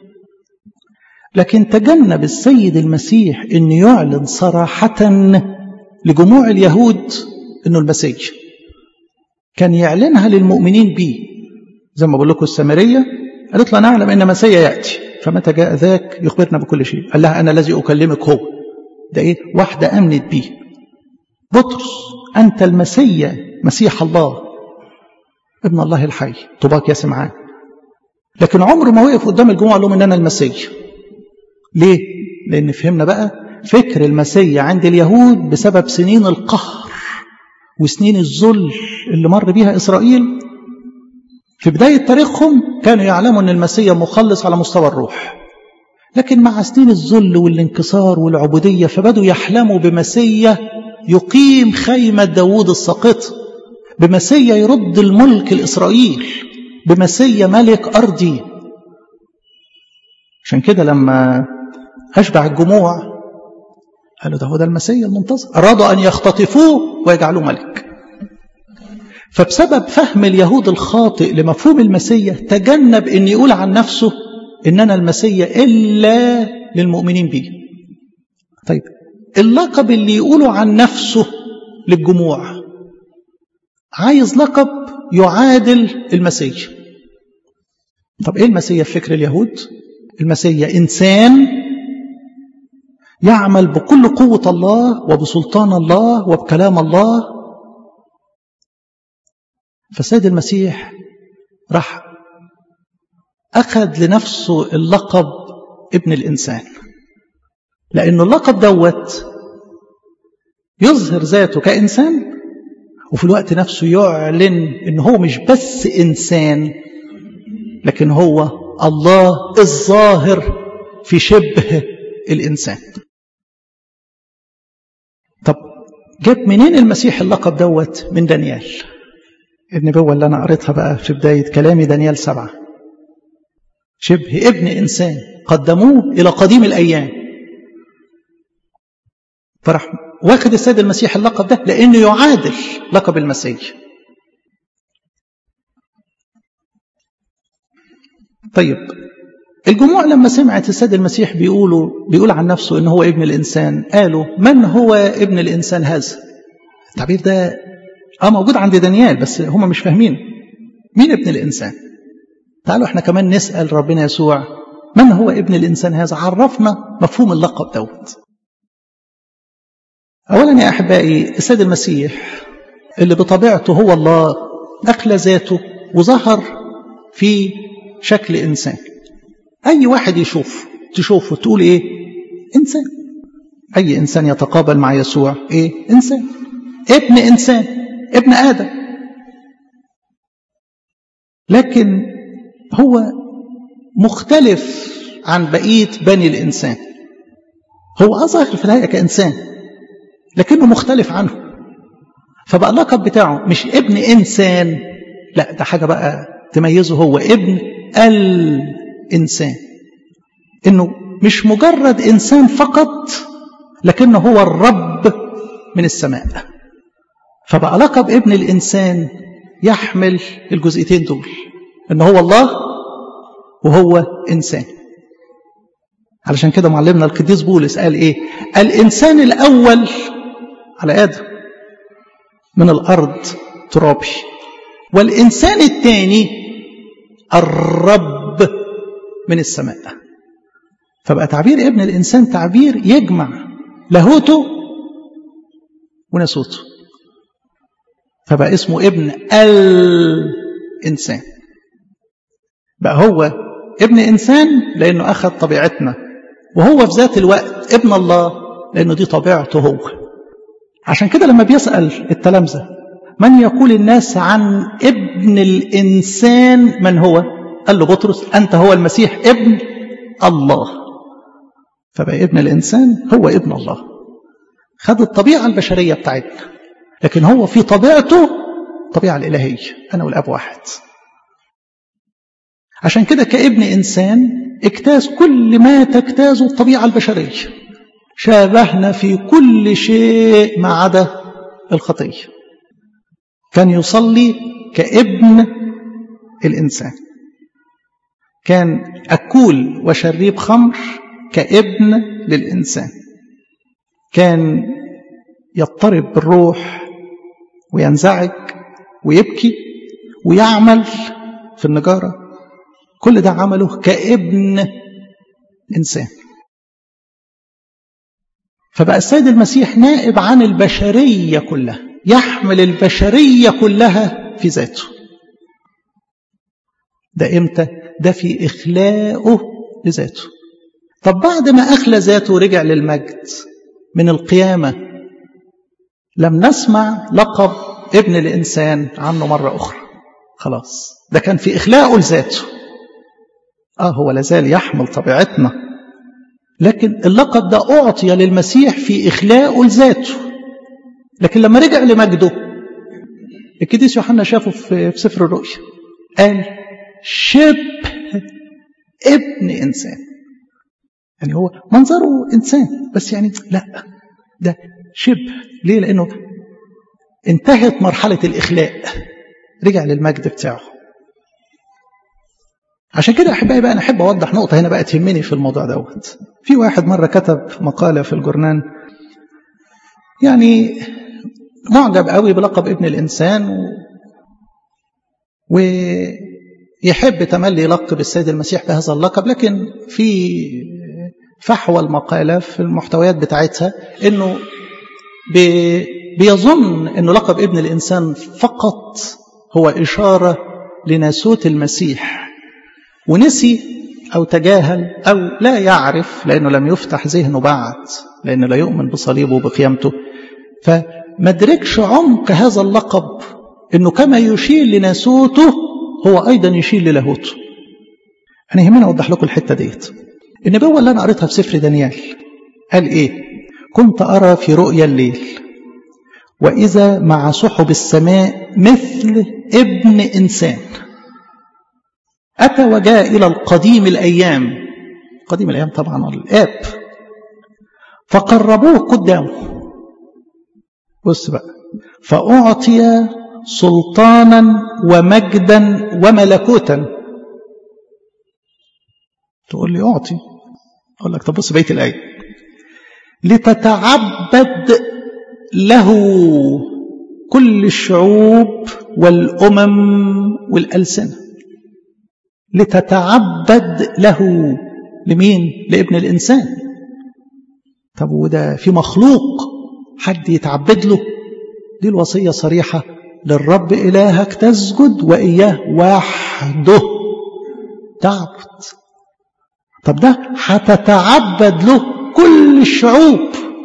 لكن تجنب السيد المسيح أن يعلن صراحة لجموع اليهود أنه المسيح كان يعلنها للمؤمنين به زي ما بقول لكم السامرية قالت له نعلم أن مسيح يأتي فمتى جاء ذاك يخبرنا بكل شيء قال لها أنا الذي أكلمك هو ده إيه واحدة أمنت به بطرس أنت المسيح مسيح الله ابن الله الحي طباك يا سمعان لكن عمره ما وقف قدام الجموع قال لهم ان انا المسيح ليه لان فهمنا بقى فكر المسيح عند اليهود بسبب سنين القهر وسنين الذل اللي مر بيها اسرائيل في بدايه تاريخهم كانوا يعلموا ان المسيح مخلص على مستوى الروح لكن مع سنين الذل والانكسار والعبوديه فبدوا يحلموا بمسيح يقيم خيمه داوود الساقطه بمسيح يرد الملك لاسرائيل بمسيا ملك أرضي عشان كده لما أشبع الجموع قالوا ده هو ده المسيا المنتظر أرادوا أن يختطفوه ويجعلوه ملك فبسبب فهم اليهود الخاطئ لمفهوم المسيا تجنب أن يقول عن نفسه إن أنا المسيا إلا للمؤمنين به طيب اللقب اللي يقوله عن نفسه للجموع عايز لقب يعادل المسيح طب ايه المسيح في فكر اليهود المسيح انسان يعمل بكل قوة الله وبسلطان الله وبكلام الله فسيد المسيح راح أخذ لنفسه اللقب ابن الإنسان لأن اللقب دوت يظهر ذاته كإنسان وفي الوقت نفسه يعلن ان هو مش بس انسان لكن هو الله الظاهر في شبه الانسان طب جاب منين المسيح اللقب دوت من دانيال النبوة اللي أنا قريتها بقى في بداية كلامي دانيال سبعة شبه ابن إنسان قدموه إلى قديم الأيام فرح واخد السيد المسيح اللقب ده لأنه يعادل لقب المسيح طيب الجموع لما سمعت السيد المسيح بيقولوا بيقول عن نفسه ان هو ابن الانسان قالوا من هو ابن الانسان هذا التعبير ده اه موجود عند دانيال بس هم مش فاهمين مين ابن الانسان تعالوا احنا كمان نسال ربنا يسوع من هو ابن الانسان هذا عرفنا مفهوم اللقب دوت اولا يا احبائي السيد المسيح اللي بطبيعته هو الله اخلى ذاته وظهر في شكل انسان اي واحد يشوف تشوفه تقول ايه انسان اي انسان يتقابل مع يسوع ايه انسان ابن انسان ابن ادم لكن هو مختلف عن بقيه بني الانسان هو ظاهر في الهيئه كانسان لكنه مختلف عنه فبقى اللقب بتاعه مش ابن انسان لا ده حاجه بقى تميزه هو ابن الانسان انه مش مجرد انسان فقط لكنه هو الرب من السماء فبقى لقب ابن الانسان يحمل الجزئيتين دول ان هو الله وهو انسان علشان كده معلمنا القديس بولس قال ايه الانسان الاول على ادم من الارض ترابي والانسان الثاني الرب من السماء فبقى تعبير ابن الانسان تعبير يجمع لاهوته وناسوته فبقى اسمه ابن الانسان بقى هو ابن انسان لانه اخذ طبيعتنا وهو في ذات الوقت ابن الله لانه دي طبيعته هو عشان كده لما بيسال التلامذه من يقول الناس عن ابن الانسان من هو قال له بطرس انت هو المسيح ابن الله فبقى ابن الانسان هو ابن الله خد الطبيعه البشريه بتاعتنا لكن هو في طبيعته الطبيعه الالهيه انا والاب واحد عشان كده كابن انسان اجتاز كل ما تجتازه الطبيعه البشريه شابهنا في كل شيء ما عدا الخطيه كان يصلي كابن الانسان كان اكول وشريب خمر كابن للانسان كان يضطرب بالروح وينزعج ويبكي ويعمل في النجاره كل ده عمله كابن انسان فبقى السيد المسيح نائب عن البشريه كلها يحمل البشريه كلها في ذاته ده امتى ده في اخلاقه لذاته طب بعد ما اخلى ذاته ورجع للمجد من القيامه لم نسمع لقب ابن الانسان عنه مره اخرى خلاص ده كان في اخلاقه لذاته اه هو لازال يحمل طبيعتنا لكن اللقب ده اعطي للمسيح في اخلاقه لذاته لكن لما رجع لمجده القديس يوحنا شافه في سفر الرؤيا قال شبه ابن انسان يعني هو منظره انسان بس يعني لا ده شبه ليه لانه انتهت مرحله الاخلاء رجع للمجد بتاعه عشان كده احبائي بقى انا احب اوضح نقطه هنا بقى تهمني في الموضوع دوت في واحد مره كتب مقاله في الجورنان يعني معجب قوي بلقب ابن الانسان و... ويحب تملي يلقب السيد المسيح بهذا اللقب لكن في فحوى المقاله في المحتويات بتاعتها انه بي... بيظن انه لقب ابن الانسان فقط هو اشاره لناسوت المسيح ونسي أو تجاهل أو لا يعرف لأنه لم يفتح ذهنه بعد لأنه لا يؤمن بصليبه وبقيامته فما دركش عمق هذا اللقب أنه كما يشير لناسوته هو أيضا يشير للاهوته أنا يهمني أوضح لكم الحتة ديت النبوة اللي أنا قريتها في سفر دانيال قال إيه كنت أرى في رؤيا الليل وإذا مع سحب السماء مثل ابن إنسان أتى وجاء إلى القديم الأيام قديم الأيام طبعا الآب فقربوه قدامه بص بقى فأعطي سلطانا ومجدا وملكوتا تقول لي أعطي أقول لك طب بص بيت الآية لتتعبد له كل الشعوب والأمم والألسنة لتتعبد له لمين؟ لابن الإنسان طب وده في مخلوق حد يتعبد له دي الوصية صريحة للرب إلهك تسجد وإياه وحده تعبد طب ده هتتعبد له كل الشعوب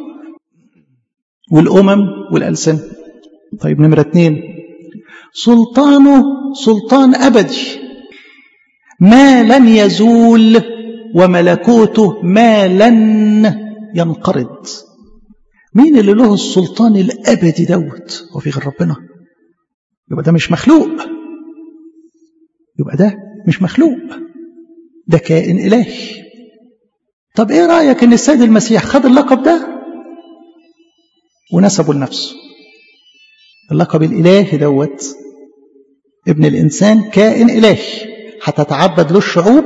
والأمم والألسنة طيب نمرة اتنين سلطانه سلطان أبدي ما لن يزول وملكوته ما لن ينقرض مين اللي له السلطان الأبدي دوت هو في غير ربنا يبقى ده مش مخلوق يبقى ده مش مخلوق ده كائن إلهي طب ايه رأيك ان السيد المسيح خد اللقب ده ونسبه لنفسه اللقب الإلهي دوت ابن الإنسان كائن إلهي هتتعبد له الشعوب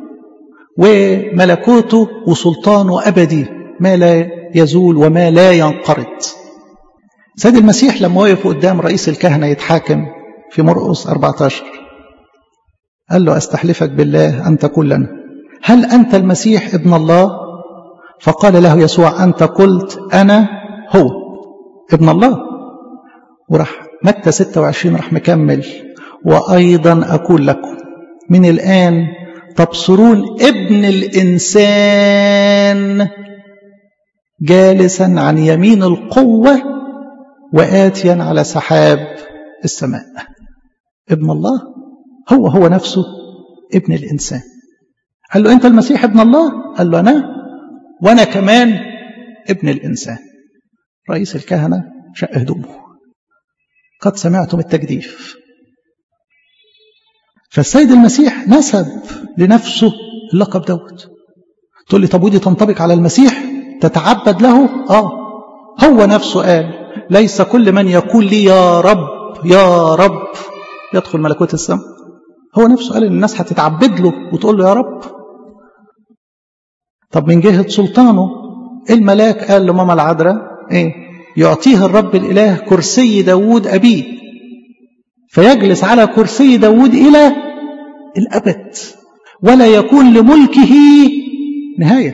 وملكوته وسلطانه أبدي ما لا يزول وما لا ينقرض سيد المسيح لما وقف قدام رئيس الكهنة يتحاكم في مرقس 14 قال له أستحلفك بالله أن تقول لنا هل أنت المسيح ابن الله فقال له يسوع أنت قلت أنا هو ابن الله وراح متى 26 راح مكمل وأيضا أقول لكم من الآن تبصرون ابن الإنسان جالسا عن يمين القوة وآتيا على سحاب السماء ابن الله هو هو نفسه ابن الإنسان قال له أنت المسيح ابن الله قال له أنا وأنا كمان ابن الإنسان رئيس الكهنة شق هدومه قد سمعتم التجديف فالسيد المسيح نسب لنفسه اللقب دوت تقول لي طب ودي تنطبق على المسيح تتعبد له اه هو نفسه قال ليس كل من يقول لي يا رب يا رب يدخل ملكوت السماء هو نفسه قال ان الناس هتتعبد له وتقول له يا رب طب من جهة سلطانه الملاك قال لماما العذراء ايه يعطيه الرب الاله كرسي داوود ابيه فيجلس على كرسي داود إلى الأبد ولا يكون لملكه نهاية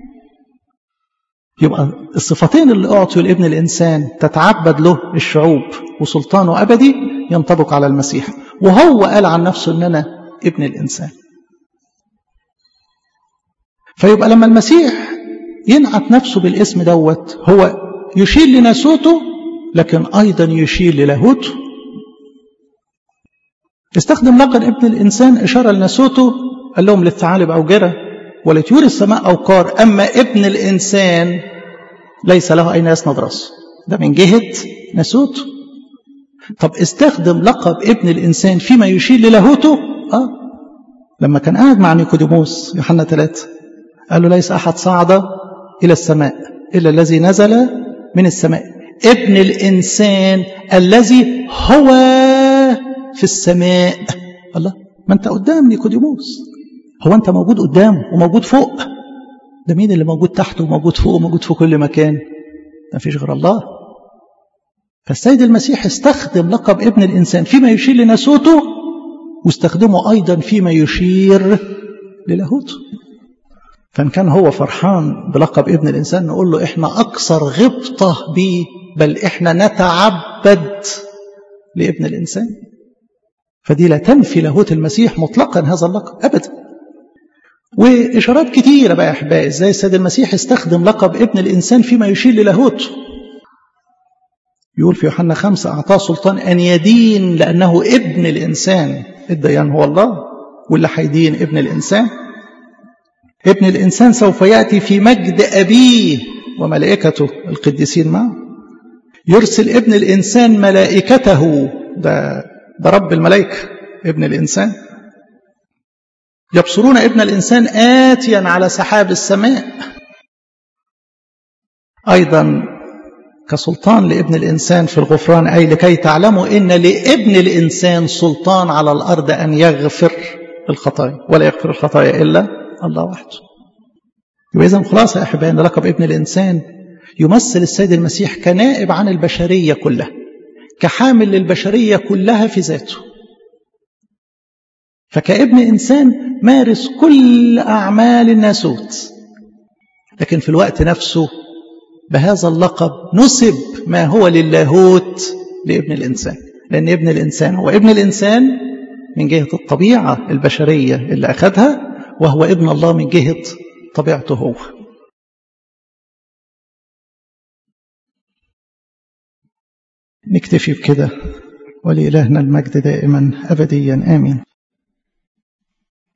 يبقى الصفتين اللي أعطوا لابن الإنسان تتعبد له الشعوب وسلطانه أبدي ينطبق على المسيح وهو قال عن نفسه أن أنا ابن الإنسان فيبقى لما المسيح ينعت نفسه بالاسم دوت هو يشير لناسوته لكن أيضا يشير للاهوته استخدم لقب ابن الإنسان إشارة لناسوته قال لهم للثعالب أوجرة ولطيور السماء أوقار أما ابن الإنسان ليس له أين يسند راسه ده من جهة ناسوته طب استخدم لقب ابن الإنسان فيما يشير للاهوته آه لما كان قاعد مع نيكوديموس يوحنا ثلاثة قال له ليس أحد صعد إلى السماء إلا الذي نزل من السماء ابن الإنسان الذي هو في السماء الله ما انت قدام نيكوديموس هو انت موجود قدامه وموجود فوق ده مين اللي موجود تحته وموجود فوق وموجود في كل مكان ما فيش غير الله فالسيد المسيح استخدم لقب ابن الإنسان فيما يشير لناسوته واستخدمه أيضا فيما يشير للاهوته فإن كان هو فرحان بلقب ابن الإنسان نقول له إحنا أكثر غبطة به بل إحنا نتعبد لابن الإنسان فدي لا تنفي لاهوت المسيح مطلقا هذا اللقب أبدا وإشارات كتيرة بقى يا أحبائي إزاي السيد المسيح استخدم لقب ابن الإنسان فيما يشير للاهوته يقول في يوحنا خمسة أعطاه سلطان أن يدين لأنه ابن الإنسان الديان هو الله واللي هيدين ابن الإنسان ابن الإنسان سوف يأتي في مجد أبيه وملائكته القديسين معه يرسل ابن الإنسان ملائكته ده, ده رب الملائكة ابن الإنسان يبصرون ابن الإنسان آتيا على سحاب السماء أيضا كسلطان لابن الإنسان في الغفران أي لكي تعلموا إن لابن الإنسان سلطان على الأرض أن يغفر الخطايا ولا يغفر الخطايا إلا الله وحده يبقى إذا خلاصة يا أحبائي أن لقب ابن الإنسان يمثل السيد المسيح كنائب عن البشرية كلها كحامل للبشرية كلها في ذاته فكابن إنسان مارس كل أعمال الناسوت لكن في الوقت نفسه بهذا اللقب نسب ما هو للاهوت لابن الإنسان لأن ابن الإنسان هو ابن الإنسان من جهة الطبيعة البشرية اللي أخذها وهو ابن الله من جهة طبيعته هو نكتفي بكده ولإلهنا المجد دائما أبديا آمين